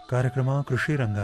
ಕಾರ್ಯಕ್ರಮ ಕೃಷಿ ರಂಗ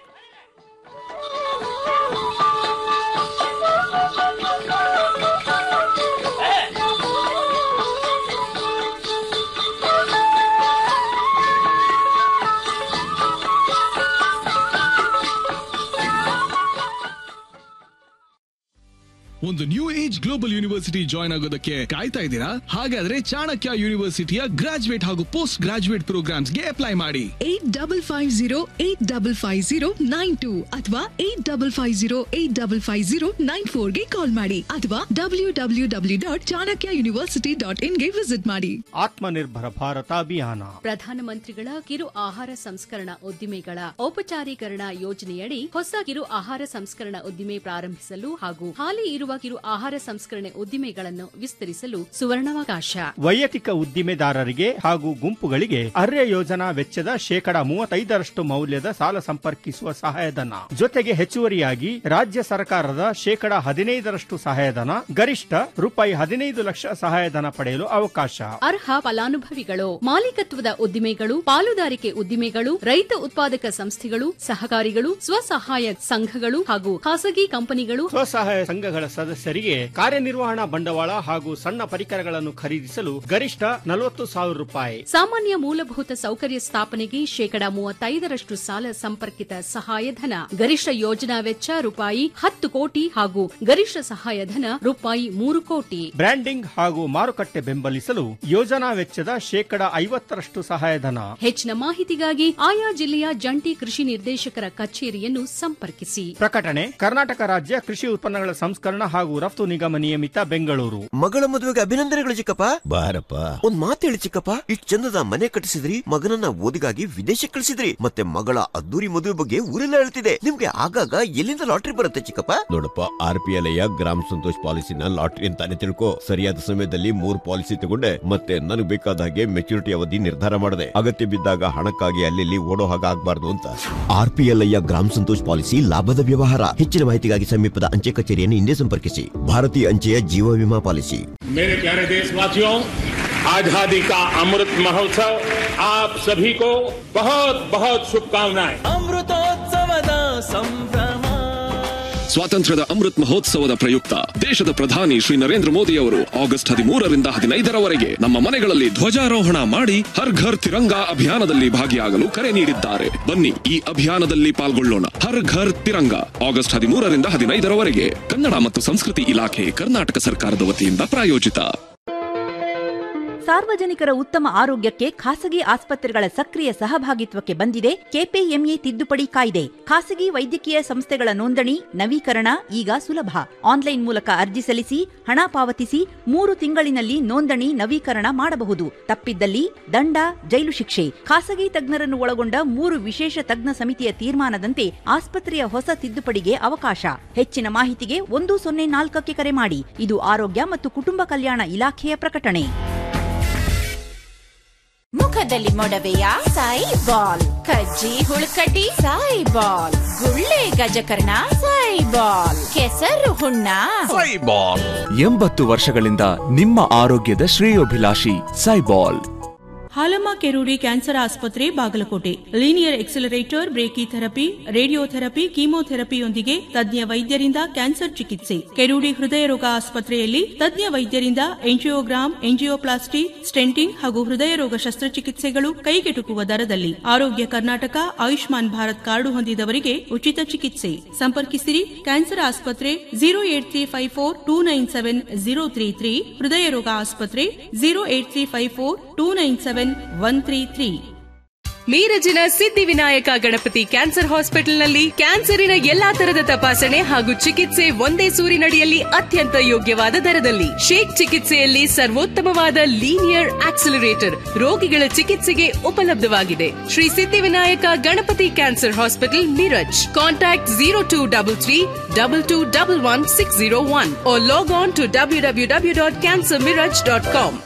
ಒಂದು new age global university join ಆಗೋದಕ್ಕೆ ಕಾಯ್ತಾ ಇದ್ದೀರಾ ಹಾಗಾದ್ರೆ ಚಾಣಕ್ಯ ಯೂನಿವರ್ಸಿಟಿಯ ಗ್ರಾಜುಯೇಟ್ ಹಾಗೂ ಪೋಸ್ಟ್ ಗ್ರಾಜುಯೇಟ್ ಪ್ರೋಗ್ರಾಮ್ಸ್ಗೆ ಅಪ್ಲೈ ಮಾಡಿ eight double five zero eight double five zero nine two ಅಥವಾ eight double five zero eight double five zero nine ಫೋರ್ಗೆ ಕಾಲ್ ಮಾಡಿ ಅಥವಾ W W W dot Chanakya university dot ಇನ್ಗೆ ವಿಸಿಟ್ ಮಾಡಿ ಆತ್ಮನಿರ್ಭರ ಭಾರತ ಅಭಿಯಾನ ಪ್ರಧಾನಮಂತ್ರಿಗಳ ಕಿರು ಆಹಾರ ಸಂಸ್ಕರಣಾ ಉದ್ದಿಮೆಗಳ ಔಪಚಾರೀಕರಣ ಯೋಜನೆಯಡಿ ಹೊಸ ಕಿರು ಆಹಾರ ಸಂಸ್ಕರಣಾ ಉದ್ದಿಮೆ ಪ್ರಾರಂಭಿಸಲು ಹಾಗೂ ಹಾಲಿ ಇರುವ ಕಿರು ಆಹಾರ ಸಂಸ್ಕರಣೆ ಉದ್ದಿಮೆಗಳನ್ನು ವಿಸ್ತರಿಸಲು ಸುವರ್ಣಾವಕಾಶ ವೈಯಕ್ತಿಕ ಉದ್ದಿಮೆದಾರರಿಗೆ ಹಾಗೂ ಗುಂಪುಗಳಿಗೆ ಅರ್ಯ ಯೋಜನಾ ವೆಚ್ಚದ ಶೇಕಡ ಮೂವತ್ತೈದರಷ್ಟು ಮೌಲ್ಯದ ಸಾಲ ಸಂಪರ್ಕಿಸುವ ಸಹಾಯಧನ ಜೊತೆಗೆ ಹೆಚ್ಚುವರಿಯಾಗಿ ರಾಜ್ಯ ಸರ್ಕಾರದ ಶೇಕಡ ಹದಿನೈದರಷ್ಟು ಸಹಾಯಧನ ಗರಿಷ್ಠ ರೂಪಾಯಿ ಹದಿನೈದು ಲಕ್ಷ ಸಹಾಯಧನ ಪಡೆಯಲು ಅವಕಾಶ ಅರ್ಹ ಫಲಾನುಭವಿಗಳು ಮಾಲೀಕತ್ವದ ಉದ್ದಿಮೆಗಳು ಪಾಲುದಾರಿಕೆ ಉದ್ದಿಮೆಗಳು ರೈತ ಉತ್ಪಾದಕ ಸಂಸ್ಥೆಗಳು ಸಹಕಾರಿಗಳು ಸ್ವಸಹಾಯ ಸಂಘಗಳು ಹಾಗೂ ಖಾಸಗಿ ಕಂಪನಿಗಳು ಸ್ವಸಹಾಯ ಸಂಘಗಳ ಸದಸ್ಯರಿಗೆ ಕಾರ್ಯನಿರ್ವಹಣಾ ಬಂಡವಾಳ ಹಾಗೂ ಸಣ್ಣ ಪರಿಕರಗಳನ್ನು ಖರೀದಿಸಲು ಗರಿಷ್ಠ ನಲವತ್ತು ಸಾವಿರ ರೂಪಾಯಿ ಸಾಮಾನ್ಯ ಮೂಲಭೂತ ಸೌಕರ್ಯ ಸ್ಥಾಪನೆಗೆ ಶೇಕಡ ಮೂವತ್ತೈದರಷ್ಟು ಸಾಲ ಸಂಪರ್ಕಿತ ಸಹಾಯಧನ ಗರಿಷ್ಠ ಯೋಜನಾ ವೆಚ್ಚ ರೂಪಾಯಿ ಹತ್ತು ಕೋಟಿ ಹಾಗೂ ಗರಿಷ್ಠ ಸಹಾಯಧನ ರೂಪಾಯಿ ಮೂರು ಕೋಟಿ ಬ್ರ್ಯಾಂಡಿಂಗ್ ಹಾಗೂ ಮಾರುಕಟ್ಟೆ ಬೆಂಬಲಿಸಲು ಯೋಜನಾ ವೆಚ್ಚದ ಶೇಕಡ ಐವತ್ತರಷ್ಟು ಸಹಾಯಧನ ಹೆಚ್ಚಿನ ಮಾಹಿತಿಗಾಗಿ ಆಯಾ ಜಿಲ್ಲೆಯ ಜಂಟಿ ಕೃಷಿ ನಿರ್ದೇಶಕರ ಕಚೇರಿಯನ್ನು ಸಂಪರ್ಕಿಸಿ ಪ್ರಕಟಣೆ ಕರ್ನಾಟಕ ರಾಜ್ಯ ಕೃಷಿ ಉತ್ಪನ್ನಗಳ ಸಂಸ್ಕರಣ ಹಾಗೂ ರಫ್ತು ನಿಗಮ ನಿಯಮಿತ ಬೆಂಗಳೂರು ಮಗಳ ಮದುವೆಗೆ ಅಭಿನಂದನೆಗಳು ಚಿಕ್ಕಪ್ಪ ಬಾರಪ್ಪ ಒಂದ್ ಮಾತು ಹೇಳಿ ಚಿಕ್ಕಪ್ಪ ಇಷ್ಟ್ ಚಂದದ ಮನೆ ಕಟ್ಟಿಸಿದ್ರಿ ಮಗನನ್ನ ಓದಿಗಾಗಿ ವಿದೇಶಕ್ಕೆ ಕಳಿಸಿದ್ರಿ ಮತ್ತೆ ಮಗಳ ಅದ್ದೂರಿ ಮದುವೆ ಬಗ್ಗೆ ಊರೆಲ್ಲ ಹೇಳ್ತಿದೆ ನಿಮ್ಗೆ ಆಗಾಗ ಎಲ್ಲಿಂದ ಲಾಟ್ರಿ ಬರುತ್ತೆ ಚಿಕ್ಕಪ್ಪ ನೋಡಪ್ಪ ಆರ್ ಪಿ ಎಲ್ ಗ್ರಾಮ ಸಂತೋಷ್ ಪಾಲಿಸಿನ ಲಾಟ್ರಿ ಅಂತಾನೆ ತಿಳ್ಕೊ ಸರಿಯಾದ ಸಮಯದಲ್ಲಿ ಮೂರ್ ಪಾಲಿಸಿ ತಗೊಂಡೆ ಮತ್ತೆ ನನಗೆ ಬೇಕಾದ ಹಾಗೆ ಮೆಚುರಿಟಿ ಅವಧಿ ನಿರ್ಧಾರ ಮಾಡಿದೆ ಅಗತ್ಯ ಬಿದ್ದಾಗ ಹಣಕ್ಕಾಗಿ ಅಲ್ಲಿ ಓಡೋ ಹಾಗೆ ಆಗ್ಬಾರ್ದು ಅಂತ ಆರ್ ಪಿ ಎಲ್ ಗ್ರಾಮ ಸಂತೋಷ್ ಪಾಲಿಸಿ ಲಾಭದ ವ್ಯವಹಾರ ಹೆಚ್ಚಿನ ಮಾಹಿತಿಗಾಗಿ ಸಮೀಪದ ಅಂಚೆ ಕಚೇರಿಯನ್ನು ಹಿಂದೆ ಸಂಪರ್ಕಿಸಿ ಭಾರತೀಯ ಅಂಚೆಯ ಜೀವ ವಿಮಾ ಪಾಲಿಸಿ मेरे प्यारे देशवासियों आजादी का अमृत महोत्सव आप सभी को बहुत बहुत शुभकामनाएं ಅಮೃತೋತ್ಸವದ ಸಂಭ್ರಮ ಸ್ವಾತಂತ್ರ್ಯದ ಅಮೃತ್ ಮಹೋತ್ಸವದ ಪ್ರಯುಕ್ತ ದೇಶದ ಪ್ರಧಾನಿ ಶ್ರೀ ನರೇಂದ್ರ ಮೋದಿ ಅವರು ಆಗಸ್ಟ್ ಹದಿಮೂರರಿಂದ ಹದಿನೈದರವರೆಗೆ ನಮ್ಮ ಮನೆಗಳಲ್ಲಿ ಧ್ವಜಾರೋಹಣ ಮಾಡಿ ಹರ್ ಘರ್ ತಿರಂಗಾ ಅಭಿಯಾನದಲ್ಲಿ ಭಾಗಿಯಾಗಲು ಕರೆ ನೀಡಿದ್ದಾರೆ ಬನ್ನಿ ಈ ಅಭಿಯಾನದಲ್ಲಿ ಪಾಲ್ಗೊಳ್ಳೋಣ ಹರ್ ಘರ್ ತಿರಂಗ ಆಗಸ್ಟ್ ಹದಿಮೂರರಿಂದ ಹದಿನೈದರವರೆಗೆ ಕನ್ನಡ ಮತ್ತು ಸಂಸ್ಕೃತಿ ಇಲಾಖೆ ಕರ್ನಾಟಕ ಸರ್ಕಾರದ ವತಿಯಿಂದ ಪ್ರಾಯೋಜಿತ ಸಾರ್ವಜನಿಕರ ಉತ್ತಮ ಆರೋಗ್ಯಕ್ಕೆ ಖಾಸಗಿ ಆಸ್ಪತ್ರೆಗಳ ಸಕ್ರಿಯ ಸಹಭಾಗಿತ್ವಕ್ಕೆ ಬಂದಿದೆ ಕೆಪಿಎಂಇ ತಿದ್ದುಪಡಿ ಕಾಯ್ದೆ ಖಾಸಗಿ ವೈದ್ಯಕೀಯ ಸಂಸ್ಥೆಗಳ ನೋಂದಣಿ ನವೀಕರಣ ಈಗ ಸುಲಭ ಆನ್ಲೈನ್ ಮೂಲಕ ಅರ್ಜಿ ಸಲ್ಲಿಸಿ ಹಣ ಪಾವತಿಸಿ ಮೂರು ತಿಂಗಳಿನಲ್ಲಿ ನೋಂದಣಿ ನವೀಕರಣ ಮಾಡಬಹುದು ತಪ್ಪಿದ್ದಲ್ಲಿ ದಂಡ ಜೈಲು ಶಿಕ್ಷೆ ಖಾಸಗಿ ತಜ್ಞರನ್ನು ಒಳಗೊಂಡ ಮೂರು ವಿಶೇಷ ತಜ್ಞ ಸಮಿತಿಯ ತೀರ್ಮಾನದಂತೆ ಆಸ್ಪತ್ರೆಯ ಹೊಸ ತಿದ್ದುಪಡಿಗೆ ಅವಕಾಶ ಹೆಚ್ಚಿನ ಮಾಹಿತಿಗೆ ಒಂದು ಸೊನ್ನೆ ನಾಲ್ಕಕ್ಕೆ ಕರೆ ಮಾಡಿ ಇದು ಆರೋಗ್ಯ ಮತ್ತು ಕುಟುಂಬ ಕಲ್ಯಾಣ ಇಲಾಖೆಯ ಪ್ರಕಟಣೆ ಮುಖದಲ್ಲಿ ಮೊಡವೆಯ ಸಾಯಿ ಬಾಲ್ ಕಜ್ಜಿ ಹುಳುಕಡ್ಡಿ ಸಾಯಿ ಬಾಲ್ ಗುಳ್ಳೆ ಗಜಕರ್ಣ ಸಾಯಿ ಬಾಲ್ ಕೆಸರು ಹುಣ್ಣ ಎಂಬತ್ತು ವರ್ಷಗಳಿಂದ ನಿಮ್ಮ ಆರೋಗ್ಯದ ಶ್ರೇಯೋಭಿಲಾಷಿ ಸೈಬಾಲ್ ಹಾಲಮ್ಮ ಕೆರೂಡಿ ಕ್ಯಾನ್ಸರ್ ಆಸ್ಪತ್ರೆ Bagalkote linear accelerator brachytherapy radiotherapy ಕೀಮೋಥೆರಪಿಯೊಂದಿಗೆ ತಜ್ಞ ವೈದ್ಯರಿಂದ ಕ್ಯಾನ್ಸರ್ ಚಿಕಿತ್ಸೆ ಕೆರೂಡಿ ಹೃದಯ ರೋಗ ಆಸ್ಪತ್ರೆಯಲ್ಲಿ ತಜ್ಞ ವೈದ್ಯರಿಂದ ಎಂಜಿಯೋಗ್ರಾಮ್ ಎಂಜಿಯೋಪ್ಲಾಸ್ಟಿ ಸ್ಟೆಂಟಿಂಗ್ ಹಾಗೂ ಹೃದಯ ರೋಗ ಶಸ್ತ್ರಚಿಕಿತ್ಸೆಗಳು ಕೈಗೆಟುಕುವ ದರದಲ್ಲಿ ಆರೋಗ್ಯ ಕರ್ನಾಟಕ ಆಯುಷ್ಮಾನ್ ಭಾರತ್ ಕಾರ್ಡು ಹೊಂದಿದವರಿಗೆ ಉಚಿತ ಚಿಕಿತ್ಸೆ ಸಂಪರ್ಕಿಸಿರಿ ಕ್ಯಾನ್ಸರ್ ಆಸ್ಪತ್ರೆ zero eight three five four two nine seven zero three three ಹೃದಯ ರೋಗ ಆಸ್ಪತ್ರೆ zero eight three five four two nine seven one three three ಮೀರಜಿನ ಸಿದ್ಧಿವಿನಾಯಕ ಗಣಪತಿ ಕ್ಯಾನ್ಸರ್ ಹಾಸ್ಪಿಟಲ್ನಲ್ಲಿ ಕ್ಯಾನ್ಸರಿನ ಎಲ್ಲಾ ತರದ ತಪಾಸಣೆ ಹಾಗೂ ಚಿಕಿತ್ಸೆ ಒಂದೇ ಸೂರಿನಡಿಯಲ್ಲಿ ಅತ್ಯಂತ ಯೋಗ್ಯವಾದ ದರದಲ್ಲಿ ಶೇಕ್ ಚಿಕಿತ್ಸೆಯಲ್ಲಿ ಸರ್ವೋತ್ತಮವಾದ ಲೀನಿಯರ್ ಆಕ್ಸಿಲರೇಟರ್ ರೋಗಿಗಳ ಚಿಕಿತ್ಸೆಗೆ ಉಪಲಬ್ಧವಾಗಿದೆ Shri Siddhivinayak Ganapati cancer hospital Miraj contact zero two double three double two double one six zero one log on to W W W dot cancer Miraj dot com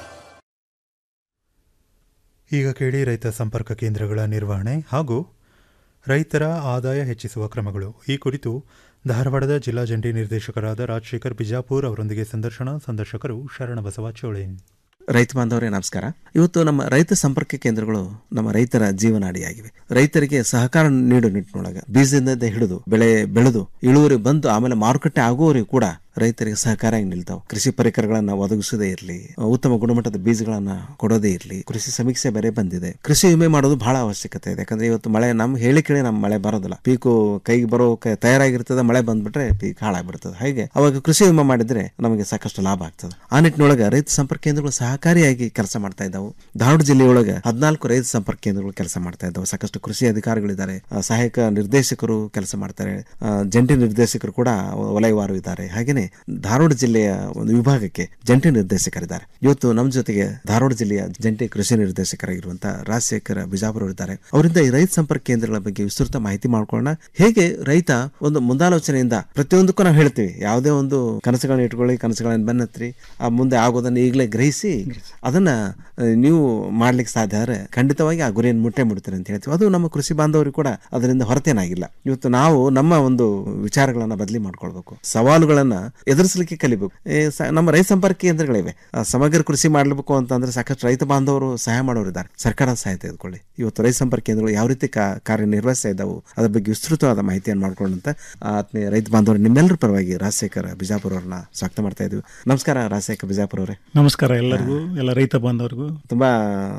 ಈಗ ಕೇಳಿ ರೈತ ಸಂಪರ್ಕ ಕೇಂದ್ರಗಳ ನಿರ್ವಹಣೆ ಹಾಗೂ ರೈತರ ಆದಾಯ ಹೆಚ್ಚಿಸುವ ಕ್ರಮಗಳು ಈ ಕುರಿತು ಧಾರವಾಡದ ಜಿಲ್ಲಾ ಜಂಟಿ ನಿರ್ದೇಶಕರಾದ ರಾಜಶೇಖರ್ ಬಿಜಾಪುರ್ ಅವರೊಂದಿಗೆ ಸಂದರ್ಶನ ಸಂದರ್ಶಕರು ಶರಣಬಸವ ಚೋಳೇನ್ ರೈತ ಬಾಂಧವರೇ ನಮಸ್ಕಾರ ಇವತ್ತು ನಮ್ಮ ರೈತ ಸಂಪರ್ಕ ಕೇಂದ್ರಗಳು ನಮ್ಮ ರೈತರ ಜೀವನಾಡಿಯಾಗಿವೆ ರೈತರಿಗೆ ಸಹಕಾರ ನೀಡೋ ನಿಟ್ಟಿನೊಳಗೆ ಬೀಜದಿಂದ ಹಿಡಿದು ಬೆಳೆ ಬೆಳೆದು ಇಳುವರಿ ಬಂದು ಆಮೇಲೆ ಮಾರುಕಟ್ಟೆ ಆಗುವವರೆಗೂ ಕೂಡ ರೈತರಿಗೆ ಸಹಕಾರಿಯಾಗಿ ನಿಲ್ತಾವೆ ಕೃಷಿ ಪರಿಕರಗಳನ್ನ ಒದಗಿಸೋದೇ ಇರಲಿ ಉತ್ತಮ ಗುಣಮಟ್ಟದ ಬೀಜಗಳನ್ನ ಕೊಡೋದೇ ಇರಲಿ ಕೃಷಿ ಸಮೀಕ್ಷೆ ಬೇರೆ ಬಂದಿದೆ ಕೃಷಿ ವಿಮೆ ಮಾಡೋದು ಬಹಳ ಅವಶ್ಯಕತೆ ಇದೆ ಯಾಕಂದ್ರೆ ಇವತ್ತು ಮಳೆ ನಮ್ ಹೇಳಿ ಕೇಳಿ ನಮ್ ಮಳೆ ಬರೋದಿಲ್ಲ ಪೀಕು ಕೈಗೆ ಬರೋ ಕ- ತಯಾರಾಗಿರ್ತದೆ ಮಳೆ ಬಂದ್ಬಿಟ್ರೆ ಪೀಕ್ ಹಾಳಾಗ್ಬಿಡ್ತದೆ ಹಾಗೆ ಅವಾಗ ಕೃಷಿ ವಿಮೆ ಮಾಡಿದ್ರೆ ನಮಗೆ ಸಾಕಷ್ಟು ಲಾಭ ಆಗ್ತದೆ ಆ ನಿಟ್ಟಿನೊಳಗೆ ರೈತ ಸಂಪರ್ಕ ಕೇಂದ್ರಗಳು ಸಹಕಾರಿಯಾಗಿ ಕೆಲಸ ಮಾಡ್ತಾ ಇದ್ದಾವೆ ಧಾರವಾಡ ಜಿಲ್ಲೆಯೊಳಗೆ ಹದಿನಾಲ್ಕು ರೈತ ಸಂಪರ್ಕ ಕೇಂದ್ರಗಳು ಕೆಲಸ ಮಾಡ್ತಾ ಇದ್ದಾವೆ ಸಾಕಷ್ಟು ಕೃಷಿ ಅಧಿಕಾರಿಗಳಿದ್ದಾರೆ ಆ, ಸಹಾಯಕ ನಿರ್ದೇಶಕರು ಕೆಲಸ ಮಾಡ್ತಾರೆ ಆ, ಜಂಟಿ ನಿರ್ದೇಶಕರು ಕೂಡ ವಲಯವಾರು ಇದ್ದಾರೆ ಹಾಗೇನೆ ಧಾರವಾಡ ಜಿಲ್ಲೆಯ ಒಂದು ವಿಭಾಗಕ್ಕೆ ಜಂಟಿ ನಿರ್ದೇಶಕರಿದ್ದಾರೆ ಇವತ್ತು ನಮ್ಮ ಜೊತೆಗೆ ಧಾರವಾಡ ಜಿಲ್ಲೆಯ ಜಂಟಿ ಕೃಷಿ ನಿರ್ದೇಶಕರಾಗಿರುವಂತಹ ರಾಜಶೇಖರ ಬಿಜಾಪುರ ಅವರಿದ್ದಾರೆ ಅವರಿಂದ ಈ ರೈತ ಸಂಪರ್ಕ ಕೇಂದ್ರಗಳ ಬಗ್ಗೆ ವಿಸ್ತೃತ ಮಾಹಿತಿ ಮಾಡ್ಕೊಳ್ಳೋಣ ಹೇಗೆ ರೈತ ಒಂದು ಮುಂದಾಲೋಚನೆಯಿಂದ ಪ್ರತಿಯೊಂದಕ್ಕೂ ನಾವು ಹೇಳ್ತೀವಿ ಯಾವುದೇ ಒಂದು ಕನಸುಗಳನ್ನ ಇಟ್ಕೊಳ್ಳಿ ಕನಸುಗಳನ್ನ ಬೆನ್ನತ್ರಿ ಆ ಮುಂದೆ ಆಗೋದನ್ನ ಈಗಲೇ ಗ್ರಹಿಸಿ ಅದನ್ನ ಆ, ನೀವು ಮಾಡ್ಲಿಕ್ಕೆ ಸಾಧ್ಯ ಆದ್ರೆ ಖಂಡಿತವಾಗಿ ಆ ಗುರಿಯನ್ನು ಮುಟ್ಟೆ ಮುಡ್ತೀರಿ ಅಂತ ಹೇಳ್ತೀವಿ ಅದು ನಮ್ಮ ಕೃಷಿ ಬಾಂಧವರಿಗೆ ಕೂಡ ಅದರಿಂದ ಹೊರತೇನಾಗಿಲ್ಲ ಇವತ್ತು ನಾವು ನಮ್ಮ ಒಂದು ವಿಚಾರಗಳನ್ನ ಬದಲಿ ಮಾಡ್ಕೊಳ್ಬೇಕು ಸವಾಲುಗಳನ್ನ ಎದುರಿಸಲಿಕ್ಕೆ ಕಲಿಬೇಕು ಏ, ಸ- ನಮ್ಮ ರೈತ ಸಂಪರ್ಕ ಕೇಂದ್ರಗಳಿವೆ ಆ, ಸಮಗ್ರ ಕೃಷಿ ಮಾಡಬೇಕು ಅಂತಂದ್ರೆ ಸಾಕಷ್ಟು ರೈತ ಬಾಂಧವರು ಸಹಾಯ ಮಾಡೋರು ಇದ್ದಾರೆ ಸರ್ಕಾರದ ಸಹಾಯ ತೆಗೆದುಕೊಳ್ಳಿ ಇವತ್ತು ರೈತ ಸಂಪರ್ಕ ಕೇಂದ್ರಗಳು ಯಾವ ರೀತಿ ಕಾ- ಕಾರ್ಯನಿರ್ವಹಿಸ್ತಾ ಇದ್ದಾವು ಅದ್ರ ಬಗ್ಗೆ ವಿಸ್ತೃತವಾದ ಮಾಹಿತಿಯನ್ನು ಮಾಡ್ಕೊಂಡಂತ ಆತ್ಮೀಯ ರೈತ ಬಾಂಧವರು ನಿಮ್ಮೆಲ್ಲರ ಪರವಾಗಿ ರಾಜಶೇಖರ ಬಿಜಾಪುರ ಅವ್ರನ್ನ ಸ್ವಾಗತ ಮಾಡ್ತಾ ಇದ್ವಿ ನಮಸ್ಕಾರ ರಾಜಶೇಖರ ಬಿಜಾಪುರ ಅವರೇ ನಮಸ್ಕಾರ ಎಲ್ಲರಿಗೂ ಎಲ್ಲ ರೈತ ಬಾಂಧವರಿಗೂ ತುಂಬಾ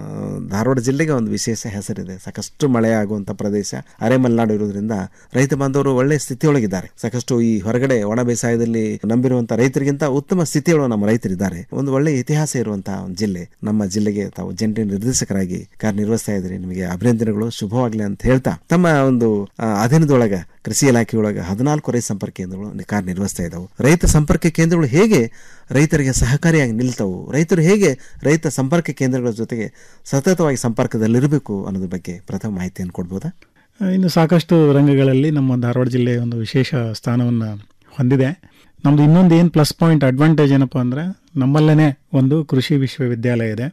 ಧಾರವಾಡ ಜಿಲ್ಲೆಗೆ ಒಂದು ವಿಶೇಷ ಹೆಸರಿದೆ ಸಾಕಷ್ಟು ಮಳೆ ಆಗುವಂತ ಪ್ರದೇಶ ಅರೆ ಮಲೆನಾಡು ಇರೋದ್ರಿಂದ ರೈತ ಬಾಂಧವರು ಒಳ್ಳೆ ಸ್ಥಿತಿಯೊಳಗಿದ್ದಾರೆ ಸಾಕಷ್ಟು ಈ ಹೊರಗಡೆ ಒಣ ಬೇಸಾಯದಲ್ಲಿ ನಂಬಿರುವಂತ ರೈತರಿಗಿಂತ ಉತ್ತಮ ಸ್ಥಿತಿಯೊಳಗೆ ನಮ್ಮ ರೈತರಿದ್ದಾರೆ ಒಂದು ಒಳ್ಳೆ ಇತಿಹಾಸ ಇರುವಂತಹ ಒಂದು ಜಿಲ್ಲೆ ನಮ್ಮ ಜಿಲ್ಲೆಗೆ ತಾವು ಜಂಟಿ ನಿರ್ದೇಶಕರಾಗಿ ಕಾರ್ಯನಿರ್ವಹಿಸ್ತಾ ಇದ್ರಿ ನಿಮಗೆ ಅಭಿನಂದನೆಗಳು ಶುಭವಾಗ್ಲಿ ಅಂತ ಹೇಳ್ತಾ ತಮ್ಮ ಒಂದು ಆ, ಅಧೀನದೊಳಗ ಕೃಷಿ ಇಲಾಖೆಯೊಳಗೆ ಹದಿನಾಲ್ಕು ರೈತ ಸಂಪರ್ಕ ಕೇಂದ್ರಗಳು ನಿ- ಕಾರ್ಯನಿರ್ವಹಿಸ್ತಾ ಇದ್ದಾವೆ ರೈತ ಸಂಪರ್ಕ ಕೇಂದ್ರಗಳು ಹೇಗೆ ರೈತರಿಗೆ ಸಹಕಾರಿಯಾಗಿ ನಿಲ್ತವು ರೈತರು ಹೇಗೆ ರೈತ ಸಂಪರ್ಕ ಕೇಂದ್ರಗಳ ಜೊತೆಗೆ ಸತತವಾಗಿ ಸಂಪರ್ಕದಲ್ಲಿರಬೇಕು ಅನ್ನೋದ್ರ ಬಗ್ಗೆ ಪ್ರಥಮ ಮಾಹಿತಿಯನ್ನು ಕೊಡ್ಬೋದಾ ಇನ್ನು ಸಾಕಷ್ಟು ರಂಗಗಳಲ್ಲಿ ನಮ್ಮ ಧಾರವಾಡ ಜಿಲ್ಲೆ ಒಂದು ವಿಶೇಷ ಸ್ಥಾನವನ್ನು ಹೊಂದಿದೆ ನಮ್ದು ಇನ್ನೊಂದು ಏನು ಪ್ಲಸ್ ಪಾಯಿಂಟ್ ಅಡ್ವಾಂಟೇಜ್ ಏನಪ್ಪ ಅಂದರೆ ನಮ್ಮಲ್ಲೇ ಒಂದು ಕೃಷಿ ವಿಶ್ವವಿದ್ಯಾಲಯ ಇದೆ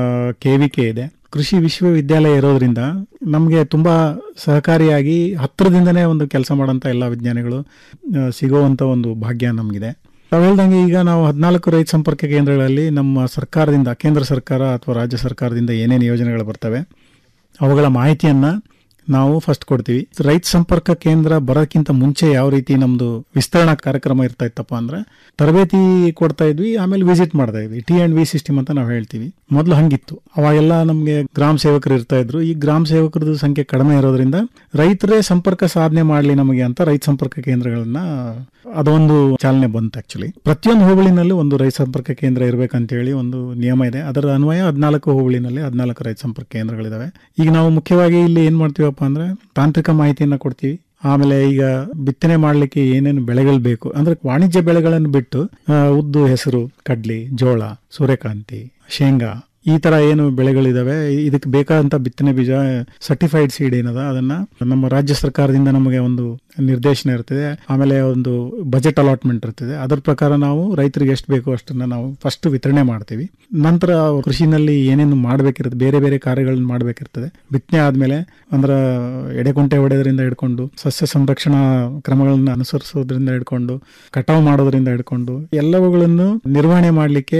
ಕೆ ವಿ ಕೆ ಇದೆ ಕೃಷಿ ವಿಶ್ವವಿದ್ಯಾಲಯ ಇರೋದ್ರಿಂದ ನಮಗೆ ತುಂಬ ಸಹಕಾರಿಯಾಗಿ ಹತ್ತಿರದಿಂದನೇ ಒಂದು ಕೆಲಸ ಮಾಡೋಂಥ ಎಲ್ಲ ವಿಜ್ಞಾನಿಗಳು ಆ, ಸಿಗುವಂಥ ಒಂದು ಭಾಗ್ಯ ನಮಗಿದೆ ತಾವು ಹೇಳ್ದಂಗೆ ಈಗ ನಾವು ಹದಿನಾಲ್ಕು ರೈತ ಸಂಪರ್ಕ ಕೇಂದ್ರಗಳಲ್ಲಿ ನಮ್ಮ ಸರ್ಕಾರದಿಂದ ಕೇಂದ್ರ ಸರ್ಕಾರ ಅಥವಾ ರಾಜ್ಯ ಸರ್ಕಾರದಿಂದ ಏನೇನು ಯೋಜನೆಗಳು ಬರ್ತವೆ ಅವುಗಳ ಮಾಹಿತಿಯನ್ನ ನಾವು ಫಸ್ಟ್ ಕೊಡ್ತೀವಿ ರೈತ ಸಂಪರ್ಕ ಕೇಂದ್ರ ಬರೋಕ್ಕಿಂತ ಮುಂಚೆ ಯಾವ ರೀತಿ ನಮ್ದು ವಿಸ್ತರಣಾ ಕಾರ್ಯಕ್ರಮ ಇರ್ತಾ ಇತ್ತಪ್ಪ ಅಂದ್ರೆ ತರಬೇತಿ ಕೊಡ್ತಾ ಇದ್ವಿ ಆಮೇಲೆ ವಿಸಿಟ್ ಮಾಡ್ತಾ ಇದ್ವಿ ಟಿ ಅಂಡ್ ವಿ ಸಿಸ್ಟಮ್ ಅಂತ ನಾವು ಹೇಳ್ತೀವಿ ಮೊದಲು ಹಂಗಿತ್ತು ಅವಾಗೆಲ್ಲ ನಮಗೆ ಗ್ರಾಮ ಸೇವಕರು ಇರ್ತಾ ಇದ್ರು ಈ ಗ್ರಾಮ ಸೇವಕರದ್ದು ಸಂಖ್ಯೆ ಕಡಿಮೆ ಇರೋದ್ರಿಂದ ರೈತರೇ ಸಂಪರ್ಕ ಸಾಧನೆ ಮಾಡಲಿ ನಮಗೆ ಅಂತ ರೈತ ಸಂಪರ್ಕ ಕೇಂದ್ರಗಳನ್ನ ಅದೊಂದು ಚಾಲನೆ ಬಂತು ಆಕ್ಚುಲಿ ಪ್ರತಿಯೊಂದು ಹೋಬಳಿನಲ್ಲೂ ಒಂದು ರೈತ ಸಂಪರ್ಕ ಕೇಂದ್ರ ಇರಬೇಕಂತ ಹೇಳಿ ಒಂದು ನಿಯಮ ಇದೆ ಅದರ ಅನ್ವಯ ಹದಿನಾಲ್ಕು ಹೋಬಳಿನಲ್ಲಿ ಹದಿನಾಲ್ಕು ರೈತ ಸಂಪರ್ಕ ಕೇಂದ್ರಗಳಿದಾವೆ ಈಗ ನಾವು ಮುಖ್ಯವಾಗಿ ಇಲ್ಲಿ ಏನ್ ಮಾಡ್ತೀವಪ್ಪ ಅಂದ್ರೆ ತಾಂತ್ರಿಕ ಮಾಹಿತಿಯನ್ನ ಕೊಡ್ತೀವಿ ಆಮೇಲೆ ಈಗ ಬಿತ್ತನೆ ಮಾಡಲಿಕ್ಕೆ ಏನೇನು ಬೆಳೆಗಳು ಬೇಕು ಅಂದ್ರೆ ವಾಣಿಜ್ಯ ಬೆಳೆಗಳನ್ನು ಬಿಟ್ಟು ಆ, ಉದ್ದು ಹೆಸರು ಕಡ್ಲಿ ಜೋಳ ಸೂರ್ಯಕಾಂತಿ ಶೇಂಗಾ ಈ ತರ ಏನು ಬೆಳೆಗಳಿದಾವೆ ಇದಕ್ಕೆ ಬೇಕಾದಂತ ಬಿತ್ತನೆ ಬೀಜ ಸರ್ಟಿಫೈಡ್ ಸೀಡ್ ಏನದ ಅದನ್ನ ನಮ್ಮ ರಾಜ್ಯ ಸರ್ಕಾರದಿಂದ ನಮಗೆ ಒಂದು ನಿರ್ದೇಶನ ಇರ್ತದೆ ಆಮೇಲೆ ಒಂದು ಬಜೆಟ್ ಅಲಾಟ್ಮೆಂಟ್ ಇರ್ತದೆ ಅದರ ಪ್ರಕಾರ ನಾವು ರೈತರಿಗೆ ಎಷ್ಟು ಬೇಕು ಅಷ್ಟನ್ನ ನಾವು ಫಸ್ಟ್ ವಿತರಣೆ ಮಾಡ್ತೀವಿ ನಂತರ ಕೃಷಿನಲ್ಲಿ ಏನೇನು ಮಾಡಬೇಕಿರುತ್ತೆ ಬೇರೆ ಬೇರೆ ಕಾರ್ಯಗಳನ್ನ ಮಾಡಬೇಕಿರ್ತದೆ ಬಿತ್ತನೆ ಆದ್ಮೇಲೆ ಅಂದ್ರೆ ಎಡೆಕುಂಟೆ ಹೊಡೆಯೋದ್ರಿಂದ ಹಿಡ್ಕೊಂಡು ಸಸ್ಯ ಸಂರಕ್ಷಣಾ ಕ್ರಮಗಳನ್ನ ಅನುಸರಿಸೋದ್ರಿಂದ ಹಿಡ್ಕೊಂಡು ಕಟಾವು ಮಾಡೋದ್ರಿಂದ ಹಿಡ್ಕೊಂಡು ಎಲ್ಲವುಗಳನ್ನು ನಿರ್ವಹಣೆ ಮಾಡಲಿಕ್ಕೆ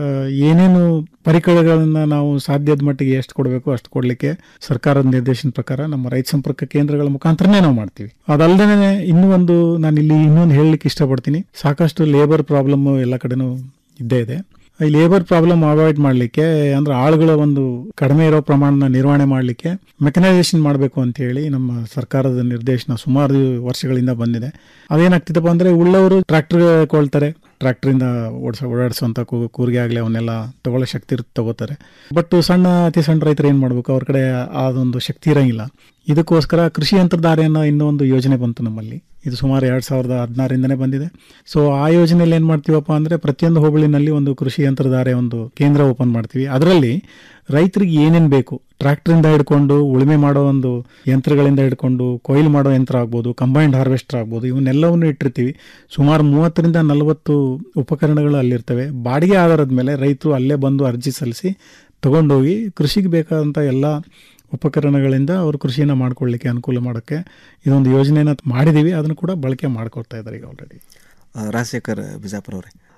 ಏನೇನು ಪರಿಕರಗಳನ್ನ ನಾವು ಸಾಧ್ಯದ ಮಟ್ಟಿಗೆ ಎಷ್ಟು ಕೊಡಬೇಕು ಅಷ್ಟು ಕೊಡಲಿಕ್ಕೆ ಸರ್ಕಾರದ ನಿರ್ದೇಶನ ಪ್ರಕಾರ ನಮ್ಮ ರೈತ ಸಂಪರ್ಕ ಕೇಂದ್ರಗಳ ಮುಖಾಂತರನೇ ನಾವು ಮಾಡ್ತೀವಿ ಅದಲ್ಲದೆ ಇನ್ನೂ ಒಂದು ನಾನು ಇಲ್ಲಿ ಇನ್ನೊಂದು ಹೇಳಲಿಕ್ಕೆ ಇಷ್ಟಪಡ್ತೀನಿ ಸಾಕಷ್ಟು ಲೇಬರ್ ಪ್ರಾಬ್ಲಮ್ ಎಲ್ಲ ಕಡೆನೂ ಇದ್ದೇ ಇದೆ ಈ ಲೇಬರ್ ಪ್ರಾಬ್ಲಮ್ ಅವಾಯ್ಡ್ ಮಾಡಲಿಕ್ಕೆ ಅಂದ್ರೆ ಆಳುಗಳ ಒಂದು ಕಡಿಮೆ ಇರೋ ಪ್ರಮಾಣನ ನಿರ್ವಹಣೆ ಮಾಡಲಿಕ್ಕೆ ಮೆಕನೈಸೇಷನ್ ಮಾಡಬೇಕು ಅಂತ ಹೇಳಿ ನಮ್ಮ ಸರ್ಕಾರದ ನಿರ್ದೇಶನ ಸುಮಾರು ವರ್ಷಗಳಿಂದ ಬಂದಿದೆ ಅದೇನಾಗ್ತಿದಪ್ಪ ಅಂದ್ರೆ ಉಳ್ಳವರು ಟ್ರ್ಯಾಕ್ಟರ್ ಕೊಳ್ತಾರೆ ಟ್ರ್ಯಾಕ್ಟರಿಂದ ಓಡಿಸ ಓಡಾಡಿಸುವಂಥ ಕೂರಿಗೆ ಆಗಲಿ ಅವನ್ನೆಲ್ಲ ತಗೊಳ್ಳೋ ಶಕ್ತಿ ಇರುತ್ತೆ ತಗೋತಾರೆ ಬಟ್ ಸಣ್ಣ ಅತಿ ಸಣ್ಣ ರೈತರು ಏನು ಮಾಡಬೇಕು ಅವ್ರ ಕಡೆ ಅದೊಂದು ಶಕ್ತಿ ಇರಂಗಿಲ್ಲ ಇದಕ್ಕೋಸ್ಕರ ಕೃಷಿ ಯಂತ್ರಧಾರೆ ಅನ್ನೋ ಇನ್ನೂ ಒಂದು ಯೋಜನೆ ಬಂತು ನಮ್ಮಲ್ಲಿ ಇದು ಸುಮಾರು ಎರಡು ಸಾವಿರದ ಹದಿನಾರಿಂದನೇ ಬಂದಿದೆ ಸೊ ಆ ಯೋಜನೆಯಲ್ಲಿ ಏನು ಮಾಡ್ತೀವಪ್ಪ ಅಂದರೆ ಪ್ರತಿಯೊಂದು ಹೋಬಳಿನಲ್ಲಿ ಒಂದು ಕೃಷಿ ಯಂತ್ರಧಾರೆ ಒಂದು ಕೇಂದ್ರ ಓಪನ್ ಮಾಡ್ತೀವಿ ಅದರಲ್ಲಿ ರೈತರಿಗೆ ಏನೇನು ಬೇಕು ಟ್ರ್ಯಾಕ್ಟರಿಂದ ಹಿಡ್ಕೊಂಡು ಉಳುಮೆ ಮಾಡೋ ಒಂದು ಯಂತ್ರಗಳಿಂದ ಹಿಡ್ಕೊಂಡು ಕೊಯ್ಲು ಮಾಡೋ ಯಂತ್ರ ಆಗ್ಬೋದು ಕಂಬೈನ್ಡ್ ಹಾರ್ವೆಸ್ಟರ್ ಆಗ್ಬೋದು ಇವನ್ನೆಲ್ಲವನ್ನು ಇಟ್ಟಿರ್ತೀವಿ ಸುಮಾರು ಮೂವತ್ತರಿಂದ ನಲವತ್ತು ಉಪಕರಣಗಳು ಅಲ್ಲಿರ್ತವೆ ಬಾಡಿಗೆ ಆಧಾರದ ಮೇಲೆ ರೈತರು ಅಲ್ಲೇ ಬಂದು ಅರ್ಜಿ ಸಲ್ಲಿಸಿ ತಗೊಂಡೋಗಿ ಕೃಷಿಗೆ ಬೇಕಾದಂಥ ಎಲ್ಲ ಉಪಕರಣಗಳಿಂದ ಅವರು ಕೃಷಿನ ಮಾಡ್ಕೊಳ್ಳಿಕ್ಕೆ ಅನುಕೂಲ ಮಾಡೋಕ್ಕೆ ಇದೊಂದು ಯೋಜನೆನ ಮಾಡಿದ್ದೀವಿ ಅದನ್ನು ಕೂಡ ಬಳಕೆ ಮಾಡ್ಕೊಳ್ತಾ ಇದ್ದಾರೆ ಈಗ ಆಲ್ರೆಡಿ ಆ, ರಾಜಶೇಖರ್ ಬಿಜಾಪುರ ಅವರೇ